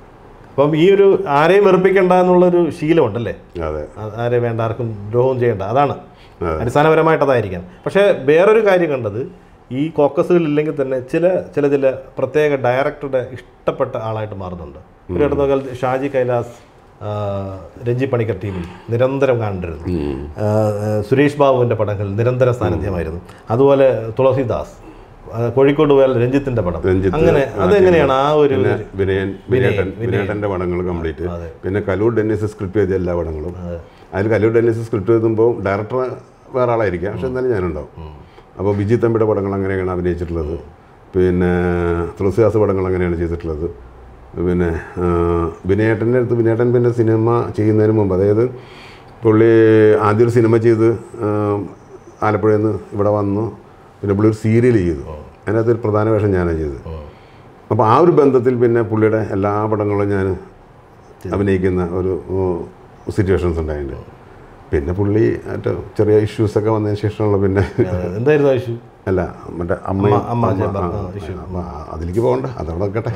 അപ്പം ഈ ഒരു ആരെയും വെറുപ്പിക്കണ്ട എന്നുള്ളൊരു ശീലമുണ്ടല്ലേ അതെ ആ- ആരെ വേണ്ട ആർക്കും ദ്രോഹം ചെയ്യേണ്ട അതാണ് അടിസ്ഥാനപരമായിട്ട് അതായിരിക്കാം പക്ഷേ വേറൊരു കാര്യം കണ്ടത് ഈ കോക്കസുകൾ ഇല്ലെങ്കിൽ തന്നെ ചില ചില ചില പ്രത്യേക ഡയറക്ടറുടെ ഇഷ്ടപ്പെട്ട ആളായിട്ട് മാറുന്നുണ്ട് ഒരു ഇടത്ത് നോക്കിയാൽ ഷാജി കൈലാസ് ആ, രഞ്ജി പണിക്കർ ടീമിൽ നിരന്തരം കണ്ടിരുന്നു ആ, ആ, സുരേഷ് ബാബുവിൻ്റെ പടങ്ങൾ നിരന്തര സാന്നിധ്യമായിരുന്നു അതുപോലെ തുളസിദാസ് ആ, കോഴിക്കോട് പോയാൽ രഞ്ജിത്തിൻ്റെ പടം രഞ്ജിത്ത്, അങ്ങനെ അതെങ്ങനെയാണ് ആ ഒരു പിന്നെ വിനയൻ വിനേട്ടൻ വിനേട്ടൻ്റെ പടങ്ങൾ കംപ്ലീറ്റ് പിന്നെ കലൂർ ഡെന്നിസ് സ്ക്രിപ്റ്റ് ചെയ്ത എല്ലാ പടങ്ങളും അതിൽ കലൂർ ഡെന്നിസ് സ്ക്രിപ്റ്റ് എഴുതുമ്പോൾ ഡയറക്ടർ വേറെ ആളായിരിക്കാം പക്ഷെ എന്നാലും ഞാനുണ്ടാവും അപ്പോൾ വിജി തമ്പിയുടെ പടങ്ങൾ അങ്ങനെയാണ് അഭിനയിച്ചിട്ടുള്ളത് പിന്നെ തുളസിദാസ് പടങ്ങൾ അങ്ങനെയാണ് ചെയ്തിട്ടുള്ളത് പിന്നെ ആ, വിനയേട്ടൻ്റെ അടുത്ത് വിനയേട്ടൻ പിന്നെ സിനിമ ചെയ്യുന്നതിന് മുമ്പ് അതായത് പുള്ളി ആദ്യം ഒരു സിനിമ ചെയ്ത് ആ, ആലപ്പുഴയിൽ നിന്ന് ഇവിടെ വന്നു പിന്നെ പുള്ളി ഒരു സീരിയൽ ചെയ്തു അതിനകത്ത് ഒരു പ്രധാന വേഷം ഞാനാണ് ചെയ്തത് അപ്പോൾ ആ ഒരു ബന്ധത്തിൽ പിന്നെ പുള്ളിയുടെ എല്ലാ പടങ്ങളും ഞാൻ അഭിനയിക്കുന്ന ഒരു സിറ്റുവേഷൻസ് ഉണ്ടായിട്ടുണ്ട് പിന്നെ പുള്ളി മറ്റേ ചെറിയ ഇഷ്യൂസൊക്കെ വന്നതിന് ശേഷമുള്ള പിന്നെ എന്തായിരുന്നു ഇഷ്യൂ അല്ല മറ്റേ അമ്മ അമ്മ അമ്മ, ജബ, ആ, ആ, issue. അപ്പൊ അതിലേക്ക് പോകണ്ട അതവിടെ വെക്കട്ടെ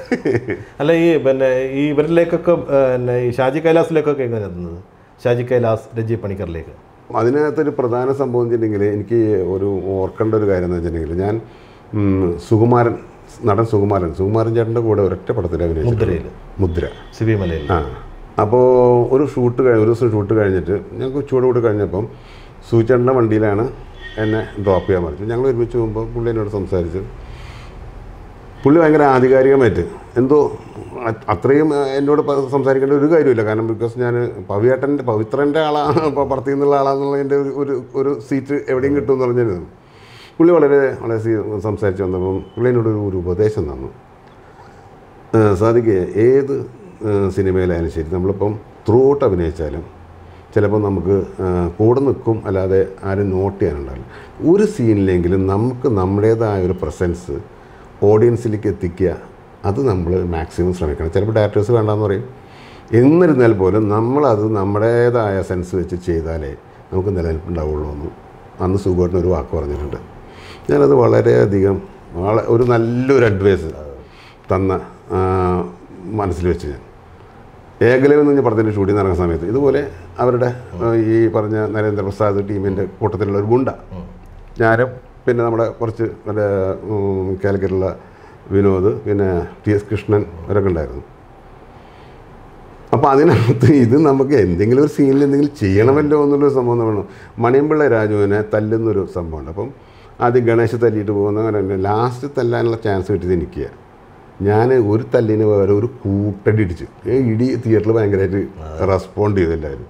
അല്ല ഈ പിന്നെ ഈ ഇവരിലേക്കൊക്കെ പിന്നെ ഈ ഷാജി കൈലാസിലേക്കൊക്കെ എങ്ങനെ എത്തുന്നത് ഷാജി കൈലാസ് രഞ്ജി പണിക്കറിലേക്ക് അതിനകത്തൊരു പ്രധാന സംഭവം വെച്ചിട്ടുണ്ടെങ്കിൽ എനിക്ക് ഒരു ഓർക്കേണ്ട ഒരു കാര്യം എന്ന് വെച്ചിട്ടുണ്ടെങ്കിൽ ഞാൻ ഉം, സുകുമാരൻ നടൻ സുകുമാരൻ സുകുമാരൻ ചേട്ടൻ്റെ കൂടെ ഒരൊറ്റ പടത്തിൽ അഭിനയിച്ചു മുദ്രയിൽ മുദ്ര സിബി മലയിൽ ആ അപ്പോൾ ഒരു ഷൂട്ട് കഴിഞ്ഞ ഒരു ദിവസം ഷൂട്ട് കഴിഞ്ഞിട്ട് ഞങ്ങൾക്ക് ചൂട് കൂടി കഴിഞ്ഞപ്പം സൂചേട്ടൻ്റെ വണ്ടിയിലാണ് എന്നെ ഡ്രോപ്പ് ചെയ്യാൻ പറഞ്ഞു ഞങ്ങൾ ഒരുമിച്ച് പോകുമ്പോൾ പുള്ളി എന്നോട് സംസാരിച്ചു പുള്ളി ഭയങ്കര ആധികാരികമായിട്ട് എന്തോ അ- അത്രയും ആ, എന്നോട് പ- സംസാരിക്കേണ്ട ഒരു കാര്യമില്ല കാരണം ബിക്കോസ് ഞാൻ പവിയേട്ടൻ്റെ പവിത്രൻ്റെ ആളാണ് ഇപ്പോൾ പുറത്തു നിന്നുള്ള ആളാണെന്നുള്ളതിൻ്റെ ഒരു ഒരു ഒരു സീറ്റ് എവിടെയും കിട്ടുമെന്ന് പറഞ്ഞിരുന്നു പുള്ളി വളരെ വളരെ സീ- സംസാരിച്ച് വന്നപ്പം പുള്ളി എന്നോട് ഒരു- ഒരു ഉപദേശം തന്നു സാധിക്ക് ഏത് ആ, സിനിമയിലായാലും ശരി നമ്മളിപ്പം ത്രൂ ഔട്ട് അഭിനയിച്ചാലും ചിലപ്പോൾ നമുക്ക് ആ, കൂടെ നിൽക്കും അല്ലാതെ ആരും നോട്ട് ചെയ്യാനുണ്ടാവില്ല ഒരു സീനിലെങ്കിലും നമുക്ക് നമ്മുടേതായ ഒരു പ്രസൻസ് ഓഡിയൻസിലേക്ക് എത്തിക്കുക അത് നമ്മൾ മാക്സിമം ശ്രമിക്കണം ചിലപ്പോൾ ഡയറക്ടേഴ്സ് വേണ്ടാന്ന് പറയും എന്നിരുന്നാൽ പോലും നമ്മളത് നമ്മുടേതായ സെൻസ് വെച്ച് ചെയ്താലേ നമുക്ക് നിലനിൽപ്പുണ്ടാവുള്ളൂ എന്ന് അന്ന് സുഖമായിട്ടിന് ഒരു വാക്ക് പറഞ്ഞിട്ടുണ്ട് ഞാനത് വളരെയധികം വള ഒരു നല്ലൊരു അഡ്വൈസ് തന്ന ആ, മനസ്സിൽ വെച്ച് ഞാൻ ഏകലവ് എന്ന് പറഞ്ഞ പടത്തിൻ്റെ ഷൂട്ടിംഗ് നടക്കുന്ന സമയത്ത് ഇതുപോലെ അവരുടെ ആ, ഈ പറഞ്ഞ നരേന്ദ്രപ്രസാദ് ടീമിൻ്റെ കൂട്ടത്തിലുള്ള ഒരു ഗുണ്ട ഞാനും പിന്നെ നമ്മുടെ കുറച്ച് മറ്റേ ഉം, കാലിക്കറ്റുള്ള വിനോദ് പിന്നെ ടി എസ് കൃഷ്ണൻ അവരൊക്കെ ഉണ്ടായിരുന്നു അപ്പോൾ അതിനകത്ത് ഇത് നമുക്ക് എന്തെങ്കിലും ഒരു സീനിൽ എന്തെങ്കിലും ചെയ്യണമല്ലോ എന്നുള്ളൊരു സംഭവം വേണം മണിയമ്പിള്ള രാജുവിനെ തല്ലുന്നൊരു സംഭവമുണ്ട് അപ്പം ആദ്യം ഗണേശ് തല്ലിയിട്ട് പോകുന്ന അങ്ങനെ ലാസ്റ്റ് തല്ലാനുള്ള ചാൻസ് കിട്ടിയത് എനിക്ക് ഞാൻ ഒരു തല്ലിന് പകരം ഒരു കൂട്ടടി ഇടിച്ചു ഈ ഇടി തിയേറ്ററിൽ ഭയങ്കരമായിട്ട് റെസ്പോണ്ട് ചെയ്തില്ലായിരുന്നു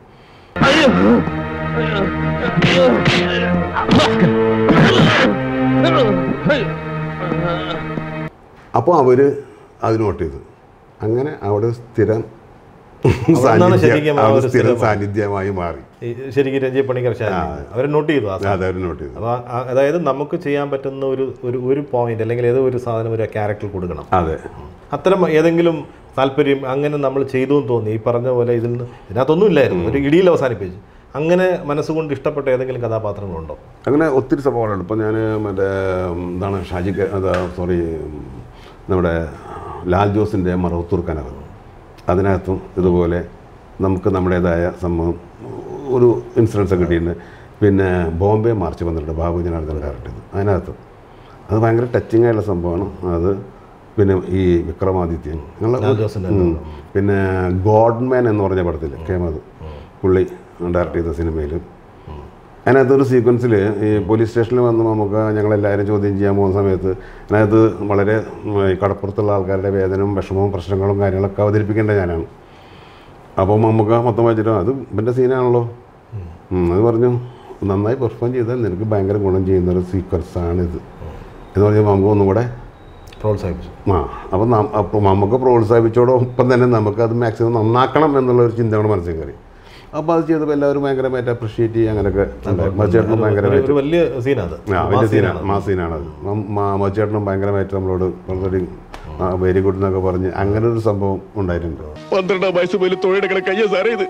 അപ്പോൾ അവർ അത് നോട്ട് ചെയ്തു അങ്ങനെ അവിടെ സ്ഥിരം അവിടുന്നാണ് ശരിക്കും സാന്നിധ്യം ആ അവിടെ ഒരു സ്ഥിരം സ്ഥിരം സാന്നിധ്യമായി മാറി ഈ ശരിക്കും രഞ്ജയ് പണിക്കർ അവർ നോട്ട് ചെയ്തു ആ അത് അവർ നോട്ട് ചെയ്തു അപ്പോൾ അതായത് നമുക്ക് ചെയ്യാൻ പറ്റുന്ന ഒരു ഒരു ഒരു പോയിന്റ് അല്ലെങ്കിൽ ഏതോ ഒരു സാധനം ഒരു ക്യാരക്ടർ കൊടുക്കണം അതെ അത്തരം ഏതെങ്കിലും താല്പര്യം അങ്ങനെ നമ്മൾ ചെയ്തു എന്ന് തോന്നി ഈ പറഞ്ഞ പോലെ ഇതിൽ നിന്ന് ഇതിനകത്തൊന്നും ഇല്ലായിരുന്നു ഒരു ഇടിയിൽ അവസാനിപ്പിച്ചു അങ്ങനെ മനസ്സുകൊണ്ട് ഇഷ്ടപ്പെട്ട ഏതെങ്കിലും കഥാപാത്രങ്ങളുണ്ടോ അങ്ങനെ ഒത്തിരി സംഭവങ്ങളുണ്ട് ഇപ്പോൾ ഞാൻ മറ്റേ ഉം, എന്താണ് ഷാജി ക- അതാ സോറി ഉം, നമ്മുടെ ലാൽ ജോസിൻ്റെ മറവത്തൂർ കനവ് അതിനകത്തും ഇതുപോലെ നമുക്ക് നമ്മുടേതായ സംഭവം ഒരു ഇൻസിഡൻസ് കിട്ടിയിട്ടുണ്ട് പിന്നെ ബോംബെ മാർച്ച് പന്ത്രണ്ട് ബാബു ജനാർദ്ദൻ ഡയറക്റ്റ് ചെയ്തു അതിനകത്തും അത് ഭയങ്കര ടച്ചിങ് ആയിട്ടുള്ള സംഭവമാണ് അത് പിന്നെ ഈ വിക്രമാദിത്യൻ അങ്ങനെയുള്ള ലാൽ ജോസിൻ്റെ ഉം. പിന്നെ ഗോഡ്മാൻ എന്ന് പറഞ്ഞ പടത്തിൽ കേമത് പുള്ളി ഡയറക്റ്റ് ചെയ്ത സിനിമയിൽ അതിനകത്തൊരു സീക്വൻസിൽ ഈ പോലീസ് സ്റ്റേഷനിൽ വന്ന് നമുക്ക് ഞങ്ങളെല്ലാവരും ചോദ്യം ചെയ്യാൻ പോകുന്ന സമയത്ത് അതിനകത്ത് വളരെ ഉം, ഈ കടപ്പുറത്തുള്ള ആൾക്കാരുടെ വേദനയും വിഷമവും പ്രശ്നങ്ങളും കാര്യങ്ങളൊക്കെ അവതരിപ്പിക്കേണ്ട ഞാനാണ് അപ്പം നമുക്ക് മൊത്തം വായിച്ചിട്ട് അത് ഇവൻ്റെ സീനാണല്ലോ ഉം, അത് പറഞ്ഞു നന്നായി പെർഫോം ചെയ്താൽ നിനക്ക് ഭയങ്കര ഗുണം ചെയ്യുന്ന ഒരു സീക്വൻസാണിത് എന്ന് പറഞ്ഞാൽ നമുക്ക് ഒന്നും കൂടെ പ്രോത്സാഹിപ്പിച്ചു ആ അപ്പം നം- അപ്പോൾ നമുക്ക് പ്രോത്സാഹിപ്പിച്ചോടൊപ്പം തന്നെ നമുക്ക് അത് മാക്സിമം നന്നാക്കണം എന്നുള്ള ഒരു ചിന്ത കൂടെ മനസ്സിൽ കയറി അപ്പോൾ അത് ചെയ്തപ്പോൾ എല്ലാവരും ഭയങ്കരമായിട്ട് അപ്രിഷിയേറ്റ് ചെയ്യുക അങ്ങനെയൊക്കെ മച്ചേട്ടനും ഒരു- ഭയങ്കരമായിട്ട് ഒരു വലിയ സീനാണ് ആ വലിയ സീനാണ് മാ സീനാണത് മച്ചേട്ടനും ഭയങ്കരമായിട്ട് നമ്മളോട് വളരെ വെരി ഗുഡ് എന്നൊക്കെ പറഞ്ഞ് അങ്ങനെ ഒരു സംഭവം ഉണ്ടായിട്ടുണ്ട് പന്ത്രണ്ടാം വയസ്സ് പോലും തൊഴിലെടുക്കണ കയ്യ സാറേ ഇത്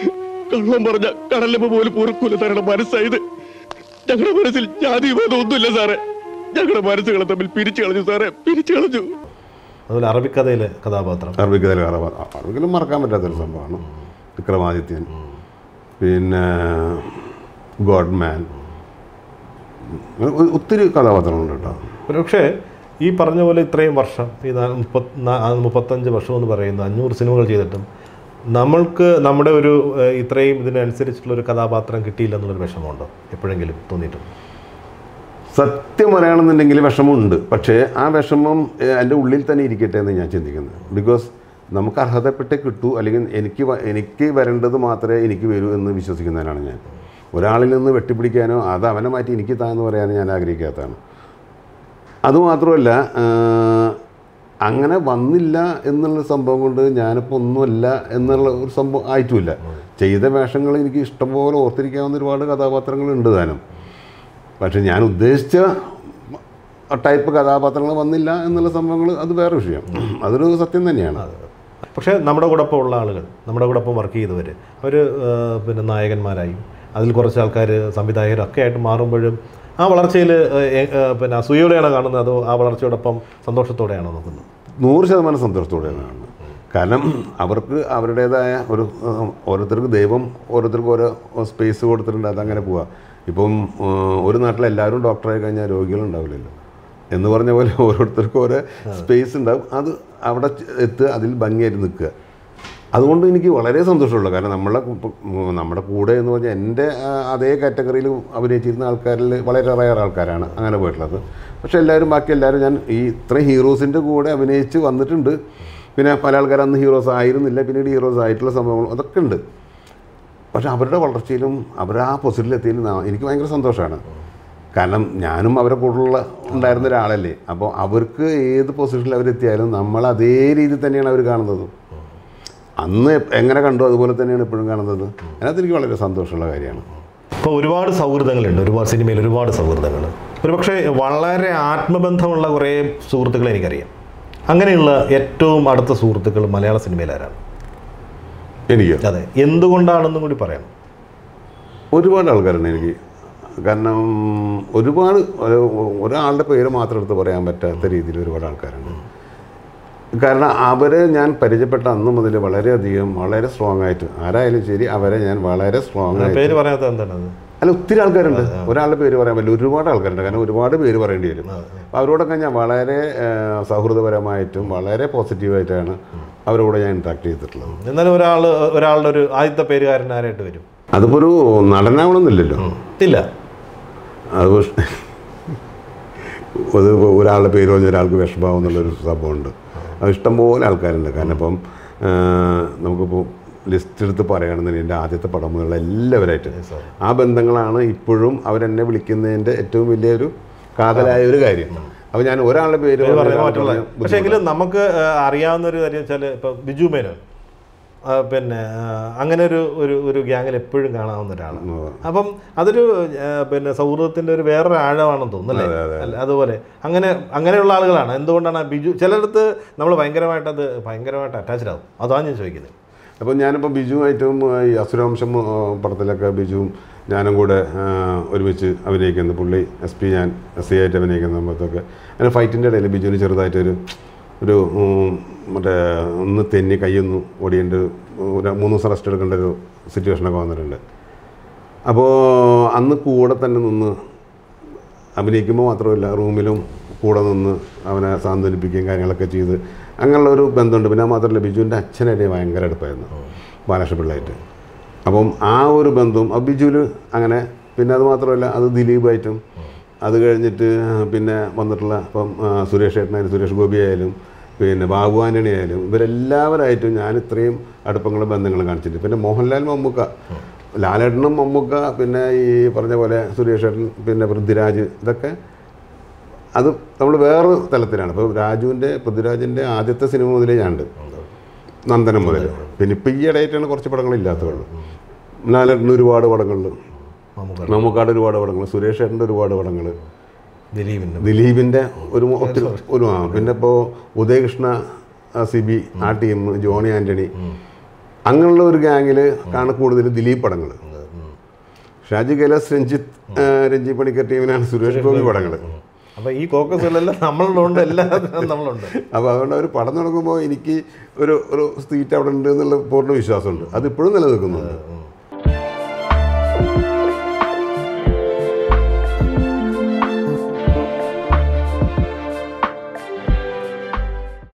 കള്ളം പറഞ്ഞ കടലമ്മ പോലും പൊറുക്കൂല സാറുടെ മനസ്സായത് ഞങ്ങളുടെ മനസ്സിൽ ജാതി മതം ഒന്നുമില്ല സാറേ ഞങ്ങളുടെ മനസ്സുകളെ തമ്മിൽ പിരിച്ചു കളഞ്ഞു സാറേ പിരിച്ചു കളഞ്ഞു അതുപോലെ അറബിക്കഥയിലെ കഥാപാത്രം അറബിക്കതിൽ അറബിക്കലും മറക്കാൻ പറ്റാത്തൊരു സംഭവമാണ് വിക്രമാദിത്യൻ പിന്നെ ഗോഡ്മാൻ അങ്ങനെ ഒ- ഒത്തിരി കഥാപാത്രങ്ങളുണ്ട് കേട്ടോ പക്ഷേ ഈ പറഞ്ഞ പോലെ ഇത്രയും വർഷം ഈ നാ- മുപ്പത് നാ- ആ മുപ്പത്തഞ്ച് വർഷം എന്ന് പറയുന്ന അഞ്ഞൂറ് സിനിമകൾ ചെയ്തിട്ടും നമ്മൾക്ക് നമ്മുടെ ഒരു ഏഹ്, ഇത്രയും ഇതിനനുസരിച്ചുള്ള ഒരു കഥാപാത്രം കിട്ടിയില്ല എന്നുള്ളൊരു വിഷമമുണ്ടോ എപ്പോഴെങ്കിലും തോന്നിയിട്ടുണ്ട് സത്യം പറയുകയാണെന്നുണ്ടെങ്കിൽ വിഷമമുണ്ട് പക്ഷേ ആ വിഷമം ഏഹ്, എൻ്റെ ഉള്ളിൽ തന്നെ ഇരിക്കട്ടെ എന്ന് ഞാൻ ചിന്തിക്കുന്നത് ബിക്കോസ് നമുക്ക് അർഹതപ്പെട്ടേ കിട്ടൂ അല്ലെങ്കിൽ എനിക്ക് വ- എനിക്ക് വരേണ്ടത് മാത്രമേ എനിക്ക് വരൂ എന്ന് വിശ്വസിക്കുന്നതിനാണ് ഞാൻ ഒരാളിൽ നിന്ന് വെട്ടിപ്പിടിക്കാനോ അത് അവനെ മാറ്റി എനിക്ക് താ എന്ന് പറയാനോ ഞാൻ ആഗ്രഹിക്കാത്തതാണ് അതുമാത്രമല്ല ആഹ്, അങ്ങനെ വന്നില്ല എന്നുള്ള സംഭവം കൊണ്ട് ഞാനിപ്പോൾ ഒന്നുമല്ല എന്നുള്ള ഒരു സംഭവം ആയിട്ടുമില്ല ചെയ്ത വേഷങ്ങൾ എനിക്ക് ഇഷ്ടംപോലെ ഓർത്തിരിക്കാവുന്ന ഒരുപാട് കഥാപാത്രങ്ങളുണ്ട് താനും പക്ഷെ ഞാൻ ഉദ്ദേശിച്ച ടൈപ്പ് കഥാപാത്രങ്ങൾ വന്നില്ല എന്നുള്ള സംഭവങ്ങൾ അത് വേറെ വിഷയം അതൊരു സത്യം തന്നെയാണ് പക്ഷേ നമ്മുടെ കൂടൊപ്പം ഉള്ള ആളുകൾ നമ്മുടെ കൂടൊപ്പം വർക്ക് ചെയ്തവർ അവർ പിന്നെ നായകന്മാരായി അതിൽ കുറച്ച് ആൾക്കാർ സംവിധായകരൊക്കെ ആയിട്ട് മാറുമ്പോഴും ആ വളർച്ചയിൽ പിന്നെ അസൂയോടെയാണോ കാണുന്നത് അതോ ആ വളർച്ചയോടൊപ്പം സന്തോഷത്തോടെയാണോ നോക്കുന്നത് നൂറ് ശതമാനം സന്തോഷത്തോടെയാണ് കാണുന്നത് കാരണം അവർക്ക് അവരുടേതായ ഒരു ഉം, ഓരോരുത്തർക്ക് ദൈവം ഓരോരുത്തർക്ക് ഓരോ സ്പേസ് കൊടുത്തിട്ടുണ്ട് അതങ്ങനെ പോവാം ഇപ്പം ഉം, ഒരു നാട്ടിൽ എല്ലാവരും ഡോക്ടറായി കഴിഞ്ഞാൽ രോഗികളുണ്ടാവില്ലല്ലോ എന്ന് പറഞ്ഞ പോലെ ഓരോരുത്തർക്കും ഓരോ സ്പേസ് ഉണ്ടാവും അത് അവിടെ ചെ- എത്തുക അതിൽ ഭംഗിയായിട്ട് നിൽക്കുക അതുകൊണ്ട് എനിക്ക് വളരെ സന്തോഷമുള്ളൂ കാരണം നമ്മളെ കു- ഉം, നമ്മുടെ കൂടെ എന്ന് പറഞ്ഞാൽ എൻ്റെ ആ, അതേ കാറ്റഗറിയിൽ അഭിനയിച്ചിരുന്ന ആൾക്കാരിൽ വളരെ റയർ ആൾക്കാരാണ് അങ്ങനെ പോയിട്ടുള്ളത് പക്ഷേ എല്ലാവരും ബാക്കി എല്ലാവരും ഞാൻ ഈ ഇത്രയും ഹീറോസിൻ്റെ കൂടെ അഭിനയിച്ച് വന്നിട്ടുണ്ട് പിന്നെ പല ആൾക്കാർ അന്ന് ഹീറോസ് ആയിരുന്നില്ല പിന്നീട് ഹീറോസ് ആയിട്ടുള്ള സംഭവങ്ങൾ അതൊക്കെ ഉണ്ട് പക്ഷെ അവരുടെ വളർച്ചയിലും അവർ ആ പൊസിഷനിലെത്തിയതിലും നാ- എനിക്ക് ഭയങ്കര സന്തോഷമാണ് കാരണം ഞാനും അവരെ കൂടുതലുള്ള ഉണ്ടായിരുന്ന ഒരാളല്ലേ അപ്പോൾ അവർക്ക് ഏത് പൊസിഷനിൽ അവരെത്തിയാലും നമ്മൾ അതേ രീതിയിൽ തന്നെയാണ് അവർ കാണുന്നത് അന്ന് എങ്ങനെ കണ്ടു അതുപോലെ തന്നെയാണ് ഇപ്പോഴും കാണുന്നത് അതിനകത്ത് എനിക്ക് വളരെ സന്തോഷമുള്ള കാര്യമാണ് ഇപ്പോൾ ഒരുപാട് സൗഹൃദങ്ങളുണ്ട് ഒരുപാട് സിനിമയിൽ ഒരുപാട് സൗഹൃദങ്ങൾ ഒരുപക്ഷെ വളരെ ആത്മബന്ധമുള്ള കുറേ സുഹൃത്തുക്കളെ എനിക്കറിയാം അങ്ങനെയുള്ള ഏറ്റവും അടുത്ത സുഹൃത്തുക്കൾ മലയാള സിനിമയിൽ ആരാണ് എനിക്ക് അതെ എന്തുകൊണ്ടാണെന്നും കൂടി പറയണം ഒരുപാട് ആൾക്കാരുണ്ട് എനിക്ക് കാരണം ഒരുപാട് ഒരു- ഒരാളുടെ പേര് മാത്രം എടുത്ത് പറയാൻ പറ്റാത്ത രീതിയിൽ ഒരുപാട് ആൾക്കാരുണ്ട് കാരണം അവരെ ഞാൻ പരിചയപ്പെട്ട അന്ന് മുതൽ വളരെയധികം വളരെ സ്ട്രോങ് ആയിട്ട് ആരായാലും ശരി അവരെ ഞാൻ വളരെ സ്ട്രോങ് ആയിട്ട് പേര് പറയാത്ത എന്താണ് അത് അല്ല ഒത്തിരി ആൾക്കാരുണ്ട് ഒരാളുടെ പേര് പറയാൻ പറ്റില്ല ഒരുപാട് ആൾക്കാരുണ്ട് കാരണം ഒരുപാട് പേര് പറയേണ്ടി വരും അപ്പോൾ അവരോടൊക്കെ ഞാൻ വളരെ ആ, സൗഹൃദപരമായിട്ടും വളരെ പോസിറ്റീവായിട്ടാണ് അവരോട് ഞാൻ ഇൻട്രാക്ട് ചെയ്തിട്ടുള്ളത് എന്നാലും ഒരാൾ ഒരാളുടെ ഒരു ആദ്യത്തെ പേരുകാരൻ ആരായിട്ട് വരും അതിപ്പോൾ ഒരു നടനാവണമെന്നില്ലല്ലോ ഇല്ല അത് പക്ഷേ അത് ഇപ്പൊ ഒരാളുടെ പേര് പറഞ്ഞ ഒരാൾക്ക് വിഷമാവും എന്നുള്ളൊരു സംഭവമുണ്ട് അത് ഇഷ്ടംപോലെ ആൾക്കാരുണ്ട് കാരണം ഇപ്പം ആ, നമുക്കിപ്പോൾ ലിസ്റ്റ് എടുത്ത് പറയുകയാണെന്നുണ്ടെങ്കിൽ എൻ്റെ ആദ്യത്തെ പടം മുതലുള്ള എല്ലാവരായിട്ട് ആ ബന്ധങ്ങളാണ് ഇപ്പോഴും അവരെന്നെ വിളിക്കുന്നതിൻ്റെ ഏറ്റവും വലിയൊരു കാതലായ ഒരു കാര്യം അപ്പോൾ ഞാൻ ഒരാളുടെ പേര് പേര് പറഞ്ഞ പറയാൻ ഒരാൾക്ക് പറ്റുള്ള പറഞ്ഞാൽ പക്ഷേ എങ്കിലും നമുക്ക് ആ, അറിയാവുന്ന ഒരു കാര്യം വെച്ചാൽ ഇപ്പം ബിജു മേനോൻ ആ, പിന്നെ ആ, അങ്ങനെ ഒരു ഒരു ഒരു ഗ്യാങ്ങിൽ എപ്പോഴും കാണാവുന്ന ഒരാളാണ് അപ്പം അതൊരു ആ, പിന്നെ സൗഹൃദത്തിൻ്റെ ഒരു വേറൊരു ആഴമാണെന്ന് തോന്നുന്നു അല്ലേ അല്ല, അതുപോലെ അങ്ങനെ അങ്ങനെയുള്ള ആളുകളാണ് എന്തുകൊണ്ടാണ് ആ ബിജു ചിലയിടത്ത് നമ്മൾ ഭയങ്കരമായിട്ട് അത് ഭയങ്കരമായിട്ട് അറ്റാച്ച്ഡ് ആവും അതാണ് ഞാൻ ചോദിക്കുന്നത് അപ്പോൾ ഞാനിപ്പോൾ ബിജുവായിട്ടും ആ, ഈ അസുരവംശം ആ, പടത്തിലൊക്കെ ബിജുവും ഞാനും കൂടെ ആ, ഒരുമിച്ച് അഭിനയിക്കുന്നു പുള്ളി എസ് പി ഞാൻ എസ് സി ആയിട്ട് അഭിനയിക്കുന്ന സമയത്തൊക്കെ അങ്ങനെ ഫൈറ്റിൻ്റെ ഇടയിൽ ബിജുവിന് ചെറുതായിട്ടൊരു ഒരു ഉം, മറ്റേ ഒന്ന് തെന്നി കൈയൊന്ന് ഓടിയേണ്ട ഒരു ഒരു മൂന്ന് ദിവസം റെസ്റ്റ് എടുക്കേണ്ട ഒരു സിറ്റുവേഷനൊക്കെ വന്നിട്ടുണ്ട് അപ്പോൾ അന്ന് കൂടെ തന്നെ നിന്ന് അഭിനയിക്കുമ്പോൾ മാത്രമല്ല റൂമിലും കൂടെ നിന്ന് അവനെ സാന്ത്വനിപ്പിക്കുകയും കാര്യങ്ങളൊക്കെ ചെയ്ത് അങ്ങനെയുള്ള ഒരു ബന്ധമുണ്ട് പിന്നെ അത് മാത്രമല്ല ബിജുവിൻ്റെ അച്ഛനായിട്ട് ഭയങ്കര അടുപ്പായിരുന്നു ബാലകൃഷ്ണ പിള്ളയായിട്ട് അപ്പം ആ ഒരു ബന്ധവും ആ ബിജുവിൽ അങ്ങനെ പിന്നെ അത് മാത്രമല്ല അത് ദിലീപായിട്ടും അത് കഴിഞ്ഞിട്ട് പിന്നെ വന്നിട്ടുള്ള ഇപ്പം ആ, സുരേഷ് ഏട്ടനായാലും സുരേഷ് ഗോപി ആയാലും പിന്നെ ബാബു ആൻ്റണി ആയാലും ഇവരെല്ലാവരായിട്ടും ഞാൻ ഇത്രയും അടുപ്പങ്ങളും ബന്ധങ്ങളും കാണിച്ചിട്ടുണ്ട് പിന്നെ മോഹൻലാൽ മമ്മൂക്ക ലാലേട്ടനും മമ്മൂക്ക പിന്നെ ഈ പറഞ്ഞ പോലെ സുരേഷ് ഏട്ടൻ പിന്നെ പൃഥ്വിരാജ് ഇതൊക്കെ അത് നമ്മൾ വേറെ തലത്തിലാണ് ഇപ്പോൾ രാജുവിൻ്റെ പൃഥ്വിരാജിൻ്റെ ആദ്യത്തെ സിനിമ മുതലേ ഞാനുണ്ട് നന്ദനം മുതൽ പിന്നെ ഇപ്പം ഈ ഇടയായിട്ടാണ് കുറച്ച് പടങ്ങൾ ഇല്ലാത്തതുള്ളൂ ലാലേട്ടന് ഒരുപാട് പടങ്ങളിൽ നമുക്ക് മമ്മൂക്കാട് ഒരുപാട് പടങ്ങൾ സുരേഷ് ഏട്ടൻ്റെ ഒരുപാട് പടങ്ങൾ ദിലീപിൻ്റെ ദിലീപിൻ്റെ ഒരു ഒത്തിരി ഒരു ആ പിന്നെ ഇപ്പോൾ ഉദയകൃഷ്ണ ആ, സിബി ആ ടീം ജോണി ആൻ്റണി അങ്ങനെയുള്ള ഒരു ഗ്യാങ്ങിൽ കാണ കൂടുതൽ ദിലീപ് പടങ്ങൾ ഷാജി കൈലാസ് രഞ്ജിത്ത് ആ, രഞ്ജി പണിക്കർ ടീമിനാണ് സുരേഷ് ഗോപി പടങ്ങൾ അപ്പോൾ ഈ കോക്കസുകളെല്ലാം നമ്മളുണ്ട് എല്ലാത്തിനും നമ്മളുണ്ട് അപ്പോൾ അതുകൊണ്ട് ഒരു പടം തുടങ്ങുമ്പോൾ എനിക്ക് ഒരു ഒരു സീറ്റ് അവിടെ ഉണ്ട് എന്നുള്ള പൂർണ്ണ വിശ്വാസമുണ്ട് അതിപ്പോഴും നിലനിൽക്കുന്നുണ്ട്